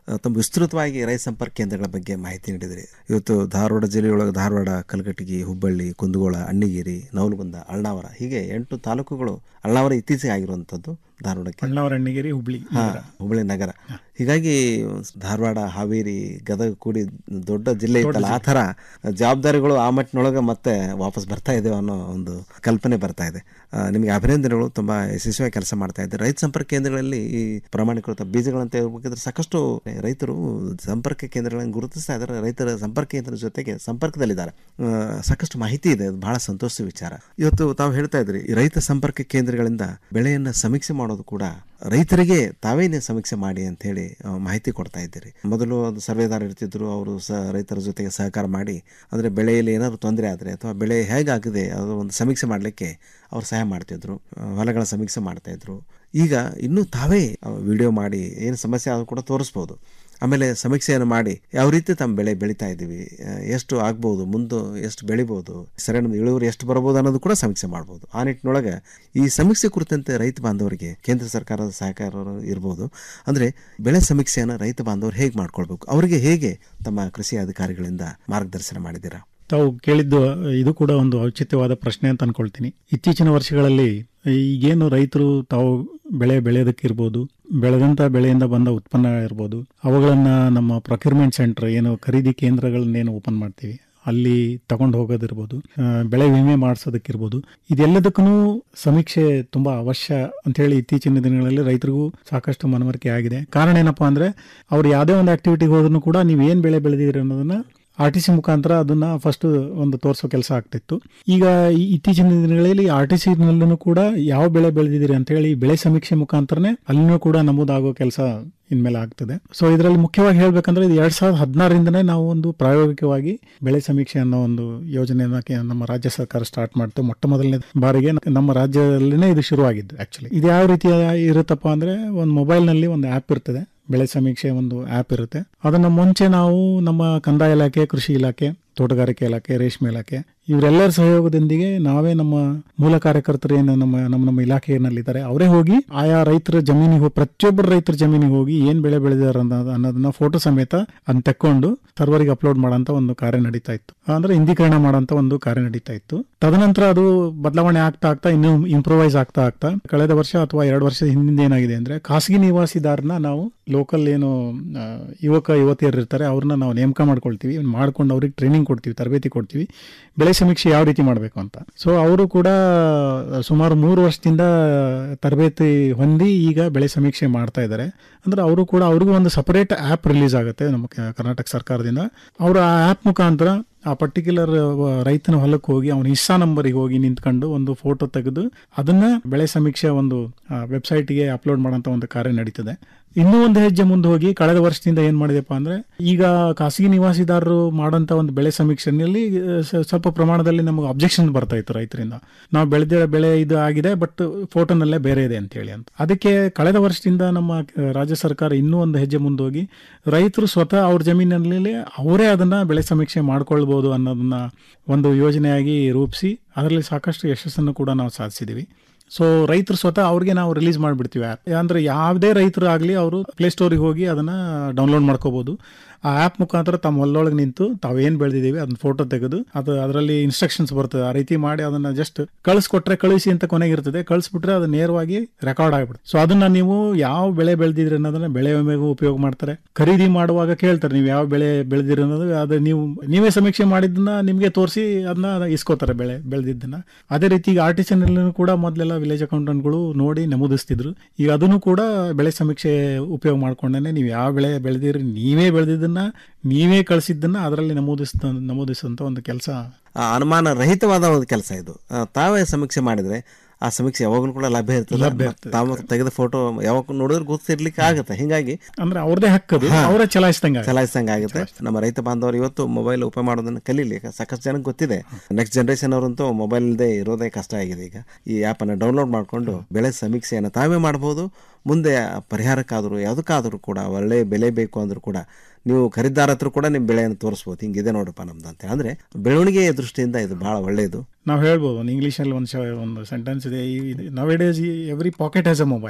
ಆ, ತಮ್ಮ ವಿಸ್ತೃತವಾಗಿ ರೈತ ಸಂಪರ್ಕ ಕೇಂದ್ರಗಳ ಬಗ್ಗೆ ಮಾಹಿತಿ ನೀಡಿದ್ರಿ ಇವತ್ತು ಧಾರವಾಡ ಜಿಲ್ಲೆಯೊಳಗೆ ಧಾರವಾಡ ಕಲಘಟಗಿ ಹುಬ್ಬಳ್ಳಿ ಕುಂದಗೋಳ ಅಣ್ಣಿಗೇರಿ ನವಲಗುಂದ ಅಳ್ನಾವರ ಹೀಗೆ ಎಂಟು ತಾಲೂಕುಗಳು ಅಳ್ನಾವರ ಇತ್ತೀಚೆಗೆ ಆಗಿರುವಂಥದ್ದು ಧಾರವಾಡಕ್ಕೆ ಅಣ್ಣವರ ಅಣ್ಣಿಗೇರಿ ಹುಬ್ಳಿ ಹಾ ಹುಬ್ಬಳ್ಳಿ ನಗರ ಹೀಗಾಗಿ ಧಾರವಾಡ ಹಾವೇರಿ ಗದಗ ಕೂಡಿ ದೊಡ್ಡ ಜಿಲ್ಲೆ ಇತ್ತಲ್ಲ ಆ ಥರ ಜವಾಬ್ದಾರಿಗಳು ಆ ಮಟ್ಟಿನೊಳಗೆ ಮತ್ತೆ ವಾಪಸ್ ಬರ್ತಾ ಇದ್ದೇವೆ ಅನ್ನೋ ಒಂದು ಕಲ್ಪನೆ ಬರ್ತಾ ಇದೆ ಆ, ನಿಮಗೆ ಅಭಿನಂದನೆಗಳು ತುಂಬಾ ಯಶಸ್ವಿಯಾಗಿ ಕೆಲಸ ಮಾಡ್ತಾ ಇದ್ದಾರೆ ರೈತ ಸಂಪರ್ಕ ಕೇಂದ್ರಗಳಲ್ಲಿ ಈ ಪ್ರಮಾಣೀಕೃತ ಬೀಜಗಳಂತ ಹೇಳ್ಬೇಕಿದ್ರೆ ಸಾಕಷ್ಟು ರೈತರು ಸಂಪರ್ಕ ಕೇಂದ್ರಗಳನ್ನು ಗುರುತಿಸ್ತಾ ಇದ್ದಾರೆ ರೈತರ ಸಂಪರ್ಕ ಕೇಂದ್ರದ ಜೊತೆಗೆ ಸಂಪರ್ಕದಲ್ಲಿದ್ದಾರೆ ಆ, ಸಾಕಷ್ಟು ಮಾಹಿತಿ ಇದೆ ಅದು ಬಹಳ ಸಂತೋಷದ ವಿಚಾರ ಇವತ್ತು ತಾವು ಹೇಳ್ತಾ ಇದ್ರಿ ಈ ರೈತ ಸಂಪರ್ಕ ಕೇಂದ್ರಗಳಿಂದ ಬೆಳೆಯನ್ನ ಸಮೀಕ್ಷೆ ಮಾಡೋದು ಕೂಡ ರೈತರಿಗೆ ತಾವೇನೇ ಸಮೀಕ್ಷೆ ಮಾಡಿ ಅಂತ ಹೇಳಿ ಆ, ಮಾಹಿತಿ ಕೊಡ್ತಾ ಇದ್ದೀರಿ ಮೊದಲು ಅದು ಸರ್ವೇದಾರ ಇರ್ತಿದ್ರು ಅವರು ಸ ರೈತರ ಜೊತೆಗೆ ಸಹಕಾರ ಮಾಡಿ ಅಂದರೆ ಬೆಳೆಯಲ್ಲಿ ಏನಾದ್ರು ತೊಂದರೆ ಆದರೆ ಅಥವಾ ಬೆಳೆ ಹೇಗಾಗಿದೆ ಅದು ಒಂದು ಸಮೀಕ್ಷೆ ಮಾಡಲಿಕ್ಕೆ ಅವ್ರು ಸಹಾಯ ಮಾಡ್ತಿದ್ರು ಆ, ಹೊಲಗಳ ಸಮೀಕ್ಷೆ ಮಾಡ್ತಾ ಇದ್ರು ಈಗ ಇನ್ನೂ ತಾವೇ ವಿಡಿಯೋ ಮಾಡಿ ಏನು ಸಮಸ್ಯೆ ಆದರೂ ಕೂಡ ತೋರಿಸ್ಬೋದು ಆಮೇಲೆ ಸಮೀಕ್ಷೆಯನ್ನು ಮಾಡಿ ಯಾವ ರೀತಿ ತಮ್ಮ ಬೆಳೆ ಬೆಳೀತಾ ಇದ್ದೀವಿ ಆ, ಎಷ್ಟು ಆಗ್ಬೋದು ಮುಂದೆ ಎಷ್ಟು ಬೆಳಿಬೋದು ಸರಿಯಾದ ಇಳುವರಿ ಎಷ್ಟು ಬರ್ಬೋದು ಅನ್ನೋದು ಕೂಡ ಸಮೀಕ್ಷೆ ಮಾಡ್ಬೋದು ಆ ನಿಟ್ಟಿನೊಳಗೆ ಈ ಸಮೀಕ್ಷೆ ಕುರಿತಂತೆ ರೈತ ಬಾಂಧವರಿಗೆ ಕೇಂದ್ರ ಸರ್ಕಾರದ ಸಹಕಾರ ಇರ್ಬೋದು ಅಂದರೆ ಬೆಳೆ ಸಮೀಕ್ಷೆಯನ್ನು ರೈತ ಬಾಂಧವರು ಹೇಗೆ ಮಾಡ್ಕೊಳ್ಬೇಕು ಅವರಿಗೆ ಹೇಗೆ ತಮ್ಮ ಕೃಷಿ ಅಧಿಕಾರಿಗಳಿಂದ ಮಾರ್ಗದರ್ಶನ ಮಾಡಿದ್ದೀರಾ ತಾವು ಕೇಳಿದ್ದು ಇದು ಕೂಡ ಒಂದು ಔಚಿತ್ಯವಾದ ಪ್ರಶ್ನೆ ಅಂತ ಅನ್ಕೊಳ್ತೀನಿ ಇತ್ತೀಚಿನ ವರ್ಷಗಳಲ್ಲಿ ಈಗೇನು ರೈತರು ತಾವು ಬೆಳೆ ಬೆಳೆಯೋದಕ್ಕಿರ್ಬೋದು ಬೆಳೆದಂಥ ಬೆಳೆಯಿಂದ ಬಂದ ಉತ್ಪನ್ನ ಇರ್ಬೋದು ಅವುಗಳನ್ನ ನಮ್ಮ ಪ್ರೊಕ್ಯೂರ್ಮೆಂಟ್ ಸೆಂಟರ್ ಏನು ಖರೀದಿ ಕೇಂದ್ರಗಳನ್ನೇನು ಓಪನ್ ಮಾಡ್ತೀವಿ ಅಲ್ಲಿ ತಗೊಂಡು ಹೋಗೋದಿರ್ಬೋದು ಆ, ಬೆಳೆ ವಿಮೆ ಮಾಡಿಸೋದಕ್ಕಿರ್ಬೋದು ಇದೆಲ್ಲದಕ್ಕೂ ಸಮೀಕ್ಷೆ ತುಂಬಾ ಅವಶ್ಯ ಅಂತ ಹೇಳಿ ಇತ್ತೀಚಿನ ದಿನಗಳಲ್ಲಿ ರೈತರಿಗೂ ಸಾಕಷ್ಟು ಮನವರಿಕೆ ಆಗಿದೆ ಕಾರಣ ಏನಪ್ಪಾ ಅಂದ್ರೆ ಅವ್ರು ಯಾವುದೇ ಒಂದು ಆಕ್ಟಿವಿಟಿಗೆ ಹೋದ್ರೂ ಕೂಡ ನೀವು ಏನು ಬೆಳೆ ಬೆಳೆದಿದ್ದೀರಿ ಅನ್ನೋದನ್ನ ಆರ್ ಟಿ ಸಿ ಮುಖಾಂತರ ಅದನ್ನ ಫಸ್ಟ್ ಒಂದು ತೋರಿಸೋ ಕೆಲಸ ಆಗ್ತಿತ್ತು ಈಗ ಈ ಇತ್ತೀಚಿನ ದಿನಗಳಲ್ಲಿ ಆರ್ ಟಿ ಸಿನಲ್ಲೂ ಕೂಡ ಯಾವ ಬೆಳೆ ಬೆಳೆದಿದ್ದೀರಿ ಅಂತ ಹೇಳಿ ಬೆಳೆ ಸಮೀಕ್ಷೆ ಮುಖಾಂತರನೇ ಅಲ್ಲಿನೂ ಕೂಡ ನಮೂದಾಗೋ ಕೆಲಸ ಇನ್ಮೇಲೆ ಆಗ್ತದೆ ಸೊ ಇದರಲ್ಲಿ ಮುಖ್ಯವಾಗಿ ಹೇಳ್ಬೇಕಂದ್ರೆ ಇದು ಎರಡ್ ಸಾವಿರದ ಹದಿನಾರರಿಂದನೇ ನಾವು ಒಂದು ಪ್ರಾಯೋಗಿಕವಾಗಿ ಬೆಳೆ ಸಮೀಕ್ಷೆ ಅನ್ನೋ ಒಂದು ಯೋಜನೆಯನ್ನ ಕೆ- ನಮ್ಮ ರಾಜ್ಯ ಸರ್ಕಾರ ಸ್ಟಾರ್ಟ್ ಮಾಡ್ತು ಮೊಟ್ಟ ಮೊದಲನೇ ಬಾರಿಗೆ ನಮ್ಮ ರಾಜ್ಯದಲ್ಲಿನೇ ಇದು ಶುರುವಾಗಿದ್ದು ಆಕ್ಚುಲಿ ಇದು ಯಾವ ರೀತಿ ಇರುತ್ತಪ್ಪ ಅಂದ್ರೆ ಒಂದು ಮೊಬೈಲ್ನಲ್ಲಿ ಒಂದು ಆ್ಯಪ್ ಇರ್ತದೆ ಬೆಳೆ ಸಮೀಕ್ಷೆ ಒಂದು ಆ್ಯಪ್ ಇರುತ್ತೆ ಅದನ್ನ ಮುಂಚೆ ನಾವು ನಮ್ಮ ಕಂದಾಯ ಇಲಾಖೆ ಕೃಷಿ ಇಲಾಖೆ ತೋಟಗಾರಿಕೆ ಇಲಾಖೆ ರೇಷ್ಮೆ ಇಲಾಖೆ ಇವರೆಲ್ಲರ ಸಹಯೋಗದೊಂದಿಗೆ ನಾವೇ ನಮ್ಮ ಮೂಲ ಕಾರ್ಯಕರ್ತರು ಏನು ನಮ್ಮ ನಮ್ಮ ನಮ್ಮ ಇಲಾಖೆಯಲ್ಲಿದ್ದಾರೆ ಅವರೇ ಹೋಗಿ ಆಯಾ ರೈತರ ಜಮೀನಿಗೆ ಹೋಗಿ ಪ್ರತಿಯೊಬ್ಬರು ರೈತರ ಜಮೀನಿಗೆ ಹೋಗಿ ಏನ್ ಬೆಳೆ ಬೆಳೆದಾರ ಅನ್ನೋದು ಅನ್ನೋದನ್ನ ಫೋಟೋ ಸಮೇತ ಅದನ್ನ ತೆಕ್ಕೊಂಡು ಸರ್ವರಿಗೆ ಅಪ್ಲೋಡ್ ಮಾಡೋಂಥ ಒಂದು ಕಾರ್ಯ ನಡೀತಾ ಇತ್ತು ಅಂದ್ರೆ ಇಂದೀಕರಣ ಮಾಡೋಂಥ ಒಂದು ಕಾರ್ಯ ನಡೀತಾ ಇತ್ತು ತದನಂತರ ಅದು ಬದಲಾವಣೆ ಆಗ್ತಾ ಆಗ್ತಾ ಇನ್ನೂ ಇಂಪ್ರೂವೈಸ್ ಆಗ್ತಾ ಆಗ್ತಾ ಕಳೆದ ವರ್ಷ ಅಥವಾ ಎರಡು ವರ್ಷದ ಹಿಂದಿಂದ ಏನಾಗಿದೆ ಅಂದ್ರೆ ಖಾಸಗಿ ನಿವಾಸಿದಾರನ ನಾವು ಲೋಕಲ್ ಏನು ಆ, ಯುವಕ ಯುವತಿಯರು ಇರ್ತಾರೆ ಅವ್ರನ್ನ ನಾವು ನೇಮಕ ಮಾಡ್ಕೊಳ್ತೀವಿ ಮಾಡ್ಕೊಂಡು ಅವ್ರಿಗೆ ಟ್ರೈನಿಂಗ್ ಕೊಡ್ತೀವಿ ತರಬೇತಿ ಕೊಡ್ತೀವಿ ಬೆಳೆ ಸಮೀಕ್ಷೆ ಯಾವ ರೀತಿ ಮಾಡಬೇಕು ಅಂತ ಸೊ ಅವರು ಕೂಡ ಸುಮಾರು ಮೂರು ವರ್ಷದಿಂದ ತರಬೇತಿ ಹೊಂದಿ ಈಗ ಬೆಳೆ ಸಮೀಕ್ಷೆ ಮಾಡ್ತಾ ಇದ್ದಾರೆ ಅಂದ್ರೆ ಅವರು ಕೂಡ ಅವ್ರಿಗೂ ಒಂದು ಸಪರೇಟ್ ಆ್ಯಪ್ ರಿಲೀಸ್ ಆಗುತ್ತೆ ನಮ್ಮ ಕ- ಕರ್ನಾಟಕ ಸರ್ಕಾರದಿಂದ ಅವರು ಆ ಆ್ಯಪ್ ಮುಖಾಂತರ ಆ ಪರ್ಟಿಕ್ಯುಲರ್ ರೈತನ ಹೊಲಕ್ಕೆ ಹೋಗಿ ಅವನ ಹಿಸ್ಸಾ ನಂಬರಿಗೆ ಹೋಗಿ ನಿಂತ್ಕೊಂಡು ಒಂದು ಫೋಟೋ ತೆಗೆದು ಅದನ್ನ ಬೆಳೆ ಸಮೀಕ್ಷೆ ಒಂದು ವೆಬ್ಸೈಟ್ಗೆ ಅಪ್ಲೋಡ್ ಮಾಡೋಂಥ ಒಂದು ಕಾರ್ಯ ನಡೀತದೆ ಇನ್ನೂ ಒಂದು ಹೆಜ್ಜೆ ಮುಂದೆ ಹೋಗಿ ಕಳೆದ ವರ್ಷದಿಂದ ಏನ್ ಮಾಡಿದೆಪ್ಪ ಅಂದ್ರೆ ಈಗ ಖಾಸಗಿ ನಿವಾಸಿದಾರರು ಮಾಡೋಂಥ ಒಂದು ಬೆಳೆ ಸಮೀಕ್ಷೆಯಲ್ಲಿ ಆ, ಸ- ಸ್ವಲ್ಪ ಪ್ರಮಾಣದಲ್ಲಿ ನಮಗೆ ಅಬ್ಜೆಕ್ಷನ್ ಬರ್ತಾ ಇತ್ತು ರೈತರಿಂದ ನಾವು ಬೆಳೆದಿರೋ ಬೆಳೆ ಇದು ಆಗಿದೆ ಬಟ್ ಫೋಟೋನಲ್ಲೇ ಬೇರೆ ಇದೆ ಅಂತ ಹೇಳಿ ಅಂತ ಅದಕ್ಕೆ ಕಳೆದ ವರ್ಷದಿಂದ ನಮ್ಮ ಆ, ರಾಜ್ಯ ಸರ್ಕಾರ ಇನ್ನೂ ಒಂದು ಹೆಜ್ಜೆ ಮುಂದೆ ಹೋಗಿ ರೈತರು ಸ್ವತಃ ಅವ್ರ ಜಮೀನಿನಲ್ಲಿ ಅವರೇ ಅದನ್ನ ಬೆಳೆ ಸಮೀಕ್ಷೆ ಮಾಡ್ಕೊಳ್ಬಹುದು ಅನ್ನೋದನ್ನ ಒಂದು ಯೋಜನೆಯಾಗಿ ರೂಪಿಸಿ ಅದರಲ್ಲಿ ಸಾಕಷ್ಟು ಯಶಸ್ಸನ್ನು ಕೂಡ ನಾವು ಸಾಧಿಸಿದ್ದೀವಿ ಸೊ ರೈತರು ಸ್ವತಃ ಅವ್ರಿಗೆ ನಾವು ರಿಲೀಸ್ ಮಾಡಿಬಿಡ್ತೀವಿ ಆ್ಯಪ್ ಅಂದ್ರೆ ಯಾವುದೇ ರೈತರು ಆಗಲಿ ಅವರು ಪ್ಲೇಸ್ಟೋರಿಗೆ ಹೋಗಿ ಅದನ್ನ ಡೌನ್ಲೋಡ್ ಮಾಡ್ಕೋಬಹುದು ಆ ಆ್ಯಪ್ ಮುಖಾಂತರ ತಮ್ಮ ಹೊಲದೊಳಗೆ ನಿಂತು ತಾವೇನು ಬೆಳೆದಿದ್ದೀವಿ ಅದನ್ನ ಫೋಟೋ ತೆಗೆದು ಅದು ಅದರಲ್ಲಿ ಇನ್ಸ್ಟ್ರಕ್ಷನ್ಸ್ ಬರ್ತದೆ ಆ ರೀತಿ ಮಾಡಿ ಅದನ್ನ ಜಸ್ಟ್ ಕಳಿಸ್ಕೊಟ್ರೆ ಕಳಿಸಿ ಅಂತ ಕೊನೆಗಿರ್ತದೆ ಕಳಿಸ್ಬಿಟ್ರೆ ಅದು ನೇರವಾಗಿ ರೆಕಾರ್ಡ್ ಆಗಿಬಿಡುತ್ತೆ ಸೊ ಅದನ್ನ ನೀವು ಯಾವ ಬೆಳೆ ಬೆಳೆದಿದ್ರಿ ಅನ್ನೋದನ್ನ ಬೆಳೆ ವಿಮೆಗೂ ಉಪಯೋಗ ಮಾಡ್ತಾರೆ ಖರೀದಿ ಮಾಡುವಾಗ ಕೇಳ್ತಾರೆ ನೀವು ಯಾವ ಬೆಳೆ ಬೆಳೆದಿರಿ ಅನ್ನೋದು ಅದು ನೀವು ನೀವೇ ಸಮೀಕ್ಷೆ ಮಾಡಿದ್ದನ್ನ ನಿಮಗೆ ತೋರಿಸಿ ಅದನ್ನ ಇಸ್ಕೋತಾರೆ ಬೆಳೆ ಬೆಳೆದಿದ್ದನ್ನ ಅದೇ ರೀತಿ ಈಗ ಆರ್ಟಿಸನ್ ಕೂಡ ಮೊದಲೆಲ್ಲ ವಿಲೇಜ್ ಅಕೌಂಟೆಂಟ್ಗಳು ನೋಡಿ ನಮೂದಿಸ್ತಿದ್ರು ಈಗ ಅದನ್ನು ಕೂಡ ಬೆಳೆ ಸಮೀಕ್ಷೆ ಉಪಯೋಗ ಮಾಡ್ಕೊಂಡೇನೆ ನೀವು ಯಾವ ಬೆಳೆ ಬೆಳೆದಿರಿ ನೀವೇ ಬೆಳೆದಿದ್ದನ್ನ ನೀವೇ ಕಳಿಸಿದ್ದನ್ನ ಅದರಲ್ಲಿ ನಮೂದಿಸ್ ನಮೂದಿಸುವಂತ ಒಂದು ಕೆಲಸ ಆ ಅನುಮಾನ ರಹಿತವಾದ ಒಂದು ಕೆಲಸ ಇದು ಆ, ತಾವೇ ಸಮೀಕ್ಷೆ ಮಾಡಿದ್ರೆ ಆ ಸಮೀಕ್ಷೆ ಯಾವಾಗಲೂ ಕೂಡ ಲಭ್ಯ ಇರ್ತದೆ ಲಭ್ಯ ಮತ್ತೆ ತಾವು ತೆಗೆದ ಫೋಟೋ ಯಾವಾಗ ನೋಡಿದ್ರೆ ಗೊತ್ತಿರ್ಲಿಕ್ಕೆ ಆಗುತ್ತೆ ಹಿಂಗಾಗಿ ಅಂದ್ರೆ ಅವ್ರದೇ ಹಕ್ಕದು ಹಾ. ಅವರೇ ಚಲಾಯಿಸ್ದಂಗೆ ಆಗುತ್ತೆ. ಚಲಾಯಿಸ್ದಂಗೆ ಆಗುತ್ತೆ ನಮ್ಮ ರೈತ ಬಾಂಧವರು ಇವತ್ತು ಮೊಬೈಲ್ ಉಪಯೋಗ ಮಾಡೋದನ್ನ ಕಲೀಲಿ ಯಾಕೆ ಸಾಕಷ್ಟು ಜನಕ್ಕೆ ಗೊತ್ತಿದೆ ನೆಕ್ಸ್ಟ್ ಜನರೇಷನ್ ಅವರಂತೂ ಮೊಬೈಲ್ ಇಲ್ಲದೆ ಇರೋದೇ ಕಷ್ಟ ಆಗಿದೆ ಈಗ ಈ ಆ್ಯಪ್ ಅನ್ನ ಡೌನ್ಲೋಡ್ ಮಾಡಿಕೊಂಡು ಬೆಳೆ ಸಮೀಕ್ಷೆಯನ್ನು ತಾವೇ ಮಾಡಬಹುದು ಮುಂದೆ ಪರಿಹಾರಕ್ಕಾದರೂ ಯಾವುದಕ್ಕಾದರೂ ಕೂಡ ಒಳ್ಳೆ ಬೆಲೆ ಬೇಕು ಅಂದ್ರೂ ಕೂಡ ನೀವು ಖರೀದಾರ ಹತ್ರ ಕೂಡ ನಿಮ್ಮ ಬೆಳೆಯನ್ನು ತೋರಿಸ್ಬೋದು ಹಿಂಗಿದೆ ನೋಡಪ್ಪ ನಮ್ದು ಅಂತ ಅಂದ್ರೆ ಬೆಳವಣಿಗೆಯ ದೃಷ್ಟಿಯಿಂದ ಇದು ಬಹಳ ಒಳ್ಳೆಯದು ನಾವು ಹೇಳ್ಬೋದು ಒಂದು ಇಂಗ್ಲೀಷಲ್ಲಿ ಒಂದು ಶ ಒಂದು ಸೆಂಟೆನ್ಸ್ ಇದೆ now days every pocket has a mobile ಅಂತ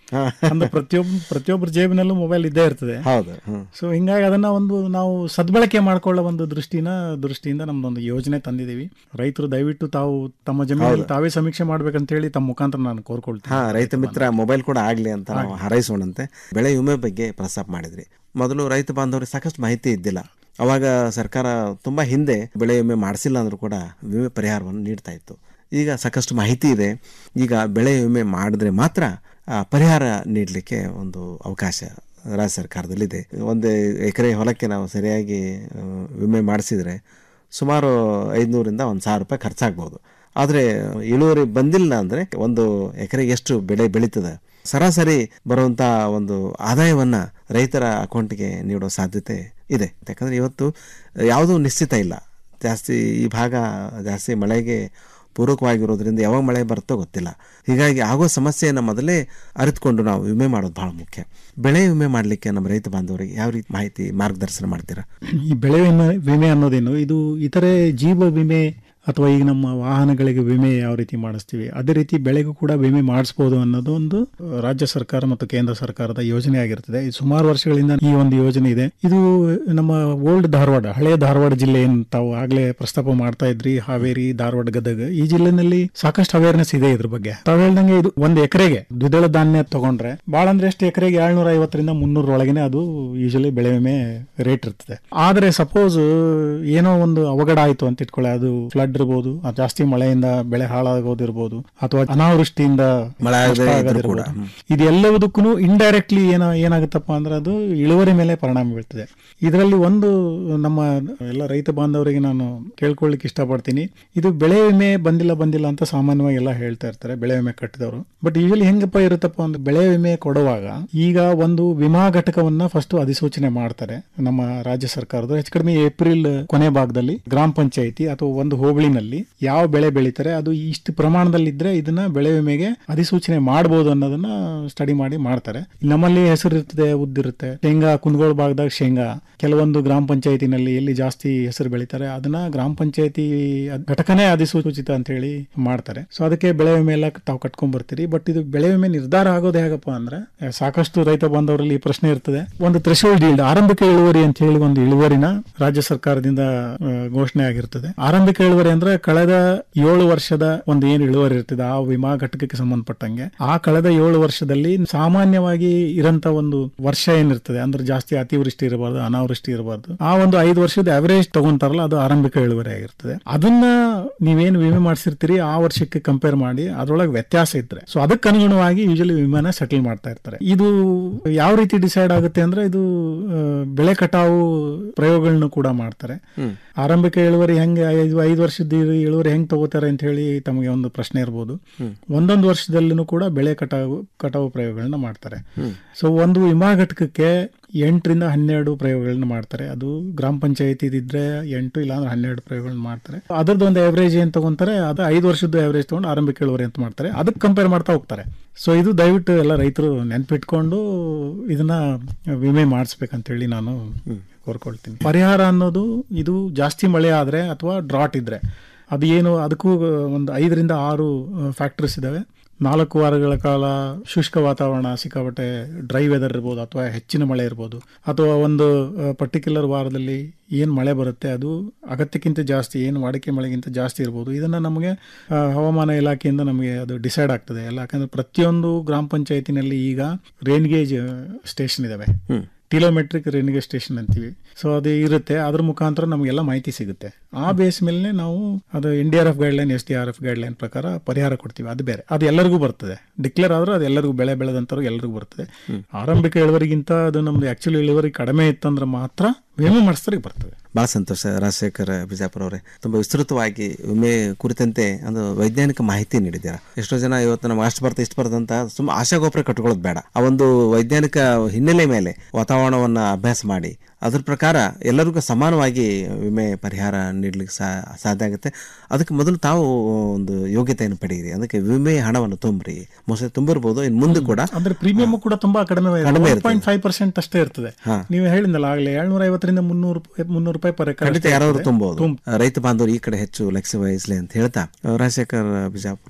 ಅಂದ್ರೆ ಪ್ರತಿಯೊಬ್ಬ ಪ್ರತಿಯೊಬ್ಬರ ಜೇಬಿನಲ್ಲೂ ಮೊಬೈಲ್ ಇದ್ದೇ ಇರ್ತದೆ ಹೌದು ಹ್ಮ್. ಸೊ ಹಿಂಗಾಗಿ ಅದನ್ನ ಒಂದು ನಾವು ಸದ್ಬಳಕೆ ಮಾಡ್ಕೊಳ್ಳೋ ಒಂದು ದೃಷ್ಟಿನ ದೃಷ್ಟಿಯಿಂದ ನಮ್ದೊಂದು ಯೋಜನೆ ತಂದಿದ್ದೀವಿ ರೈತರು ದಯವಿಟ್ಟು ತಾವು ತಮ್ಮ ಜಮೀನಲ್ಲಿ ಹೌದು. ತಾವೇ ಸಮೀಕ್ಷೆ ಮಾಡ್ಬೇಕಂತ ಹೇಳಿ ತಮ್ಮ ಮುಖಾಂತರ ನಾನು ಕೋರ್ಕೊಳ್ತೀನಿ ಹಾ ರೈತ ಮಿತ್ರ ಮೊಬೈಲ್ ಕೂಡ ಆಗ್ಲಿ ಅಂತ ನಾವು ಹಾರೈಸೋಣಂತೆ ಬೆಳೆ ವಿಮೆ ಬಗ್ಗೆ ಪ್ರಸ್ತಾಪ ಮಾಡಿದ್ರಿ ಮೊದಲು ರೈತ ಬಾಂಧವರಿಗೆ ಸಾಕಷ್ಟು ಮಾಹಿತಿ ಇದ್ದಿಲ್ಲ ಅವಾಗ ಸರ್ಕಾರ ತುಂಬಾ ಹಿಂದೆ ಬೆಳೆ ವಿಮೆ ಮಾಡಿಸಿಲ್ಲ ಅಂದ್ರೂ ಕೂಡ ವಿಮೆ ಪರಿಹಾರವನ್ನು ನೀಡ್ತಾ ಇತ್ತು ಈಗ ಸಾಕಷ್ಟು ಮಾಹಿತಿ ಇದೆ ಈಗ ಬೆಳೆ ವಿಮೆ ಮಾಡಿದ್ರೆ ಮಾತ್ರ ಆ, ಪರಿಹಾರ ನೀಡಲಿಕ್ಕೆ ಒಂದು ಅವಕಾಶ ರಾಜ್ಯ ಸರ್ಕಾರದಲ್ಲಿದೆ ಒಂದು ಎಕರೆ ಹೊಲಕ್ಕೆ ನಾವು ಸರಿಯಾಗಿ ಆ, ವಿಮೆ ಮಾಡಿಸಿದ್ರೆ ಸುಮಾರು ಐದುನೂರಿಂದ ಒಂದು ಸಾವಿರ ರೂಪಾಯಿ ಖರ್ಚಾಗ್ಬೋದು ಆದರೆ ಇಳುವರಿ ಬಂದಿಲ್ಲ ಅಂದರೆ ಒಂದು ಎಕರೆಗೆ ಎಷ್ಟು ಬೆಳೆ ಬೆಳೀತದೆ ಸರಾಸರಿ ಬರುವಂಥ ಒಂದು ಆದಾಯವನ್ನು ರೈತರ ಅಕೌಂಟ್ಗೆ ನೀಡೋ ಸಾಧ್ಯತೆ ಇದೆ ಯಾಕಂದರೆ ಇವತ್ತು ಯಾವುದೂ ನಿಶ್ಚಿತ ಇಲ್ಲ ಜಾಸ್ತಿ ಈ ಭಾಗ ಜಾಸ್ತಿ ಮಳೆಗೆ ಪೂರಕವಾಗಿರೋದ್ರಿಂದ ಯಾವಾಗ ಮಳೆ ಬರುತ್ತೋ ಗೊತ್ತಿಲ್ಲ ಹೀಗಾಗಿ ಆಗೋ ಸಮಸ್ಯೆಯನ್ನು ಮೊದಲೇ ಅರಿತುಕೊಂಡು ನಾವು ವಿಮೆ ಮಾಡೋದು ಬಹಳ ಮುಖ್ಯ ಬೆಳೆ ವಿಮೆ ಮಾಡಲಿಕ್ಕೆ ನಮ್ಮ ರೈತ ಬಾಂಧವರಿಗೆ ಯಾವ ರೀತಿ ಮಾಹಿತಿ ಮಾರ್ಗದರ್ಶನ ಮಾಡ್ತೀರಾ ಈ ಬೆಳೆ ವಿಮೆ ವಿಮೆ ಅನ್ನೋದೇನು ಇದು ಇತರೆ ಜೀವ ವಿಮೆ ಅಥವಾ ಈಗ ನಮ್ಮ ವಾಹನಗಳಿಗೆ ವಿಮೆ ಯಾವ ರೀತಿ ಮಾಡಿಸ್ತೀವಿ ಅದೇ ರೀತಿ ಬೆಳೆಗೂ ಕೂಡ ವಿಮೆ ಮಾಡಿಸ್ಬೋದು ಅನ್ನೋದು ಒಂದು ರಾಜ್ಯ ಸರ್ಕಾರ ಮತ್ತು ಕೇಂದ್ರ ಸರ್ಕಾರದ ಯೋಜನೆ ಆಗಿರ್ತದೆ ಇದು ಸುಮಾರು ವರ್ಷಗಳಿಂದ ಈ ಒಂದು ಯೋಜನೆ ಇದೆ ಇದು ನಮ್ಮ ಓಲ್ಡ್ ಧಾರವಾಡ ಹಳೆಯ ಧಾರವಾಡ ಜಿಲ್ಲೆ ಏನು ತಾವು ಆಗ್ಲೇ ಪ್ರಸ್ತಾಪ ಮಾಡ್ತಾ ಇದ್ರಿ ಹಾವೇರಿ ಧಾರವಾಡ ಗದಗ ಈ ಜಿಲ್ಲೆನಲ್ಲಿ ಸಾಕಷ್ಟು ಅವೇರ್ನೆಸ್ ಇದೆ ಇದ್ರ ಬಗ್ಗೆ ತಾವು ಹೇಳ್ದಂಗೆ ಇದು ಒಂದು ಎಕರೆಗೆ ದ್ವಿದಳ ಧಾನ್ಯ ತಗೊಂಡ್ರೆ ಬಾಳ ಅಂದ್ರೆ ಎಷ್ಟು ಎಕರೆಗೆ ಏಳ್ನೂರ ಐವತ್ತರಿಂದ ಮುನ್ನೂರ ಒಳಗನೆ ಅದು ಯೂಶಲಿ ಬೆಳೆ ವಿಮೆ ರೇಟ್ ಇರ್ತದೆ ಆದ್ರೆ ಸಪೋಸ್ ಏನೋ ಒಂದು ಅವಘಡ ಆಯ್ತು ಅಂತ ಇಟ್ಕೊಳ್ಳಿ ಅದು ಫ್ಲಡ್ ಇರ್ಬೋದು ಆ ಜಾಸ್ತಿ ಮಳೆಯಿಂದ ಬೆಳೆ ಹಾಳಾಗೋದಿರ್ಬೋದು ಅಥವಾ ಅನಾವೃಷ್ಟಿಯಿಂದ ಮಳೆ ಆಗದೆ ನಷ್ಟ ಇದ್ರೂ ಆಗೋದಿರ್ಬೋದು. ಕೂಡ. ಹ್ಮ್. ಇದೆಲ್ಲದಕ್ಕೂ ಇಂಡೈರೆಕ್ಟ್ಲಿ ಏನ ಏನಾಗುತ್ತಪ್ಪ ಅಂದ್ರೆ ಅದು ಇಳುವರಿ ಮೇಲೆ ಪರಿಣಾಮ ಬೀಳ್ತದೆ ಇದರಲ್ಲಿ ಒಂದು ನಮ್ಮ ಎಲ್ಲ ರೈತ ಬಾಂಧವರಿಗೆ ನಾನು ಕೇಳ್ಕೊಳ್ಳಿಕ್ಕೆ ಇಷ್ಟಪಡ್ತೀನಿ ಇದು ಬೆಳೆ ವಿಮೆ ಬಂದಿಲ್ಲ ಬಂದಿಲ್ಲ ಅಂತ ಸಾಮಾನ್ಯವಾಗಿ ಎಲ್ಲ ಹೇಳ್ತಾ ಇರ್ತಾರೆ ಬೆಳೆ ವಿಮೆ ಕಟ್ಟಿದವರು ಬಟ್ ಯೂಶಲಿ ಹೆಂಗಪ್ಪ ಇರುತ್ತಪ್ಪ ಅಂದ್ರೆ ಬೆಳೆ ವಿಮೆ ಕೊಡುವಾಗ ಈಗ ಒಂದು ವಿಮಾ ಘಟಕವನ್ನ ಫಸ್ಟ್ ಅಧಿಸೂಚನೆ ಮಾಡ್ತಾರೆ ನಮ್ಮ ರಾಜ್ಯ ಸರ್ಕಾರದ ಹೆಚ್ಚು ಕಡಿಮೆ ಏಪ್ರಿಲ್ ಕೊನೆ ಭಾಗದಲ್ಲಿ ಗ್ರಾಮ ಪಂಚಾಯಿತಿ ಅಥವಾ ಒಂದು ಹೋಬಳಿನಲ್ಲಿ ಯಾವ ಬೆಳೆ ಬೆಳೀತಾರೆ ಅದು ಇಷ್ಟು ಪ್ರಮಾಣದಲ್ಲಿ ಇದ್ರೆ ಇದನ್ನ ಬೆಳೆ ವಿಮೆಗೆ ಅಧಿಸೂಚನೆ ಮಾಡಬಹುದು ಅನ್ನೋದನ್ನ ಸ್ಟಡಿ ಮಾಡಿ ಮಾಡ್ತಾರೆ ನಮ್ಮಲ್ಲಿ ಹೆಸರು ಇರ್ತದೆ ಉದ್ದಿರುತ್ತೆ ಶೇಂಗಾ ಕುಂದಗೋಳ ಭಾಗದಾಗ ಶೇಂಗಾ ಕೆಲವೊಂದು ಗ್ರಾಮ ಪಂಚಾಯತಿನಲ್ಲಿ ಎಲ್ಲಿ ಜಾಸ್ತಿ ಹೆಸರು ಬೆಳೀತಾರೆ ಅದನ್ನ ಗ್ರಾಮ ಪಂಚಾಯತಿ ಘಟಕನೇ ಅಧಿಸೂಚಿತ ಅಂತ ಹೇಳಿ ಮಾಡ್ತಾರೆ ಸೊ ಅದಕ್ಕೆ ಬೆಳೆ ವಿಮೆ ಎಲ್ಲ ತಾವು ಕಟ್ಕೊಂಡ್ ಬರ್ತೀರಿ ಬಟ್ ಇದು ಬೆಳೆ ವಿಮೆ ನಿರ್ಧಾರ ಆಗೋದು ಹೇಗಪ್ಪ ಅಂದ್ರೆ ಆ, ಸಾಕಷ್ಟು ರೈತ ಬಾಂಧವರಲ್ಲಿ ಈ ಪ್ರಶ್ನೆ ಇರ್ತದೆ ಒಂದು ಥ್ರೆಶೋಲ್ಡ್ ಈಲ್ಡ್ ಆರಂಭಿಕ ಇಳುವರಿ ಅಂತ ಹೇಳಿ ಒಂದು ಇಳುವರಿನ ರಾಜ್ಯ ಸರ್ಕಾರದಿಂದ ಆ, ಘೋಷಣೆ ಆಗಿರ್ತದೆ ಆರಂಭಿಕ ಇಳುವರಿ ಅಂದ್ರೆ ಕಳೆದ ಏಳು ವರ್ಷದ ಒಂದು ಏನು ಇಳುವರಿ ಇರ್ತದೆ ಆ ವಿಮಾ ಘಟಕಕ್ಕೆ ಸಂಬಂಧಪಟ್ಟಂಗೆ ಆ ಕಳೆದ ಏಳು ವರ್ಷದಲ್ಲಿ ಸಾಮಾನ್ಯವಾಗಿ ಇರಂತ ಒಂದು ವರ್ಷ ಏನಿರ್ತದೆ ಅಂದ್ರೆ ಜಾಸ್ತಿ ಅತಿವೃಷ್ಟಿ ಇರಬಾರ್ದು ಅನಾವೃಷ್ಟಿ ಇರಬಾರ್ದು ಆ ಒಂದು ಐದು ವರ್ಷದ ಅವರೇಜ್ ತಗೊಂತಾರಲ್ಲ ಅದು ಆರಂಭಿಕ ಇಳುವರಿ ಆಗಿರ್ತದೆ ಅದನ್ನ ನೀವೇನು ವಿಮೆ ಮಾಡಿಸಿರ್ತೀರಿ ಆ ವರ್ಷಕ್ಕೆ ಕಂಪೇರ್ ಮಾಡಿ ಅದರೊಳಗೆ ವ್ಯತ್ಯಾಸ ಇದ್ರೆ ಸೊ ಅದಕ್ಕೆ ಅನುಗುಣವಾಗಿ ಯೂಶಲಿ ವಿಮೆನ ಸೆಟಲ್ ಮಾಡ್ತಾ ಇರ್ತಾರೆ ಇದು ಯಾವ ರೀತಿ ಡಿಸೈಡ್ ಆಗುತ್ತೆ ಅಂದ್ರೆ ಇದು ಆ, ಬೆಳೆ ಕಟಾವು ಪ್ರಯೋಗಗಳನ್ನು ಕೂಡ ಮಾಡ್ತಾರೆ ಹ್ಮ್. ಆರಂಭಿಕ ಇಳುವರಿ ಹೆಂಗೆ ಐದು ಐದು ವರ್ಷದ ಇಳು- ಇಳುವರಿ ಹೆಂಗ್ ತಗೋತಾರೆ ಅಂತ ಹೇಳಿ ತಮಗೆ ಒಂದು ಪ್ರಶ್ನೆ ಇರ್ಬೋದು ಹ್ಮ್. ಒಂದೊಂದು ವರ್ಷದಲ್ಲೂ ಕೂಡ ಬೆಳೆ ಕಟಾವು ಕಟಾವು ಪ್ರಯೋಗಗಳನ್ನ ಮಾಡ್ತಾರೆ ಹ್ಮ್. ಸೊ ಒಂದು ವಿಮಾ ಘಟಕಕ್ಕೆ ಎಂಟರಿಂದ ಹನ್ನೆರಡು ಪ್ರಯೋಗಗಳನ್ನ ಮಾಡ್ತಾರೆ ಅದು ಗ್ರಾಮ ಪಂಚಾಯತಿ ಇದ್ರೆ ಎಂಟು ಇಲ್ಲಾಂದ್ರೆ ಹನ್ನೆರಡು ಪ್ರಯೋಗಗಳನ್ನ ಮಾಡ್ತಾರೆ ಅದರದ್ದು ಒಂದು ಅವರೇಜ್ ಏನ್ ತಗೊಂತಾರೆ ಅದು ಐದು ವರ್ಷದ ಅವರೇಜ್ ತಗೊಂಡು ಆರಂಭಿಕ ಇಳುವರಿ ಅಂತ ಮಾಡ್ತಾರೆ ಅದಕ್ಕೆ ಕಂಪೇರ್ ಮಾಡ್ತಾ ಹೋಗ್ತಾರೆ ಸೊ ಇದು ದಯವಿಟ್ಟು ಎಲ್ಲ ರೈತರು ನೆನ್ಪಿಟ್ಕೊಂಡು ಇದನ್ನ ವಿಮೆ ಮಾಡಿಸ್ಬೇಕಂತೇಳಿ ನಾನು ಕೋರ್ಕೊಳ್ತೀನಿ ಪರಿಹಾರ ಅನ್ನೋದು ಇದು ಜಾಸ್ತಿ ಮಳೆ ಆದ್ರೆ ಅಥವಾ ಡ್ರಾಟ್ ಇದ್ರೆ ಅದು ಏನು ಅದಕ್ಕೂ ಒಂದು ಐದರಿಂದ ಆರು ಫ್ಯಾಕ್ಟರ್ಸ್ ಇದಾವೆ ನಾಲ್ಕು ವಾರಗಳ ಕಾಲ ಶುಷ್ಕ ವಾತಾವರಣ ಸಿಕ್ಕಾಪಟ್ಟೆ ಡ್ರೈ ವೆದರ್ ಇರ್ಬೋದು ಅಥವಾ ಹೆಚ್ಚಿನ ಮಳೆ ಇರ್ಬೋದು ಅಥವಾ ಒಂದು ಪರ್ಟಿಕ್ಯುಲರ್ ವಾರದಲ್ಲಿ ಏನು ಮಳೆ ಬರುತ್ತೆ ಅದು ಅಗತ್ಯಕ್ಕಿಂತ ಜಾಸ್ತಿ ಏನು ವಾಡಿಕೆ ಮಳೆಗಿಂತ ಜಾಸ್ತಿ ಇರ್ಬೋದು ಇದನ್ನು ನಮಗೆ ಆ, ಹವಾಮಾನ ಇಲಾಖೆಯಿಂದ ನಮಗೆ ಅದು ಡಿಸೈಡ್ ಆಗ್ತದೆ ಎಲ್ಲ ಯಾಕಂದ್ರೆ ಪ್ರತಿಯೊಂದು ಗ್ರಾಮ ಪಂಚಾಯತಿನಲ್ಲಿ ಈಗ ರೇನ್ ಗೇಜ್ ಸ್ಟೇಷನ್ ಇದಾವೆ ಹ್ಮ್. ಟಿಲೋಮೆಟ್ರಿಕ್ ರೇನಿಗೆ ಸ್ಟೇಷನ್ ಅಂತೀವಿ ಸೊ ಅದು ಇರುತ್ತೆ ಅದ್ರ ಮುಖಾಂತರ ನಮಗೆಲ್ಲ ಮಾಹಿತಿ ಸಿಗುತ್ತೆ ಆ ಬೇಸ್ ಮೇಲೆ ನಾವು ಅದು N D R F guideline S D R F guideline ಪ್ರಕಾರ ಪರಿಹಾರ ಕೊಡ್ತೀವಿ ಅದು ಬೇರೆ ಅದು ಎಲ್ಲರಿಗೂ ಬರ್ತದೆ ಡಿಕ್ಲೇರ್ ಆದ್ರೆ ಅದು ಎಲ್ಲರಿಗೂ ಬೆಳೆ ಬೆಳೆದಂತವ್ರಿಗೆ ಎಲ್ಲರಿಗೂ ಬರ್ತದೆ ಆರಂಭಿಕ ಇಳುವರಿಗಿಂತ ಅದು ನಮ್ದು ಆಕ್ಚುಲಿ ಇಳುವರಿ ಕಡಿಮೆ ಇತ್ತಂದ್ರೆ ಮಾತ್ರ ವಿಮೆ ಮಾಡಿಸ್ತರಿಗೆ ಬರ್ತದೆ ಬಹಳ ಸಂತೋಷ ರಾಜಶೇಖರ್ ಬಿಜಾಪುರ ಅವರೇ ತುಂಬಾ ವಿಸ್ತೃತವಾಗಿ ವಿಮೆ ಕುರಿತಂತೆ ಒಂದು ವೈಜ್ಞಾನಿಕ ಮಾಹಿತಿ ನೀಡಿದ್ದೀರಾ ಎಷ್ಟೋ ಜನ ಇವತ್ತು ನಮ್ಗೆ ಅಷ್ಟು ಬರ್ತಾ ಇಷ್ಟು ಬರ್ತಂತ ಸುಮ್ಮ ಆಶಾಗೋಪುರ ಕಟ್ಕೊಳ್ಳೋದು ಬೇಡ ಆ ಒಂದು ವೈಜ್ಞಾನಿಕ ಹಿನ್ನೆಲೆ ಮೇಲೆ ವಾತಾವರಣವನ್ನ ಅಭ್ಯಾಸ ಮಾಡಿ ಅದ್ರ ಪ್ರಕಾರ ಎಲ್ಲರಿಗೂ ಸಮಾನವಾಗಿ ವಿಮೆ ಪರಿಹಾರ ನೀಡ್ಲಿಕ್ಕೆ ಸಾ- ಸಾಧ್ಯ ಆಗುತ್ತೆ ಅದಕ್ಕೆ ಮೊದಲು ತಾವು ಒಂದು ಯೋಗ್ಯತೆಯನ್ನು ಪಡೆಯಿರಿ ಅದಕ್ಕೆ ವಿಮೆ ಹಣವನ್ನು ತುಂಬ್ರಿ ಮೋಸ್ಟ್ಲಿ ತುಂಬಿರ್ಬೋದು ಇನ್ನು ಮುಂದೆ ಕೂಡ ಅಂದ್ರೆ ಪ್ರೀಮಿಯಂ ಕೂಡ ತುಂಬಾ ಕಡಿಮೆ ಕಡಿಮೆ ಪಾಯಿಂಟ್ ಫೈವ್ ಪರ್ಸೆಂಟ್ ಅಷ್ಟೇ ಇರ್ತದೆ ಹಾ. ನೀವು ಹೇಳಿದ್ನಲ್ಲ ಆಗಲೇ ಏಳ್ನೂರ ಐವತ್ತರಿಂದ ಮುನ್ನೂರು ಮುನ್ನೂರು ರೂಪಾಯಿ ಪರ್ ಎಕರೆ ಖಂಡಿತ ಅಷ್ಟೇ ಯಾರಾದ್ರೂ ಇರ್ತದೆ. ತುಂಬಬಹುದು ತುಂಬ- ರೈತ ಬಾಂಧವರು ಈ ಕಡೆ ಹೆಚ್ಚು ಲಕ್ಷ್ಯ ವಹಿಸಲಿ ಅಂತ ಹೇಳ್ತಾ ರಾಜಶೇಖರ್ ಬಿಜಾಪುರ ಅವರೇ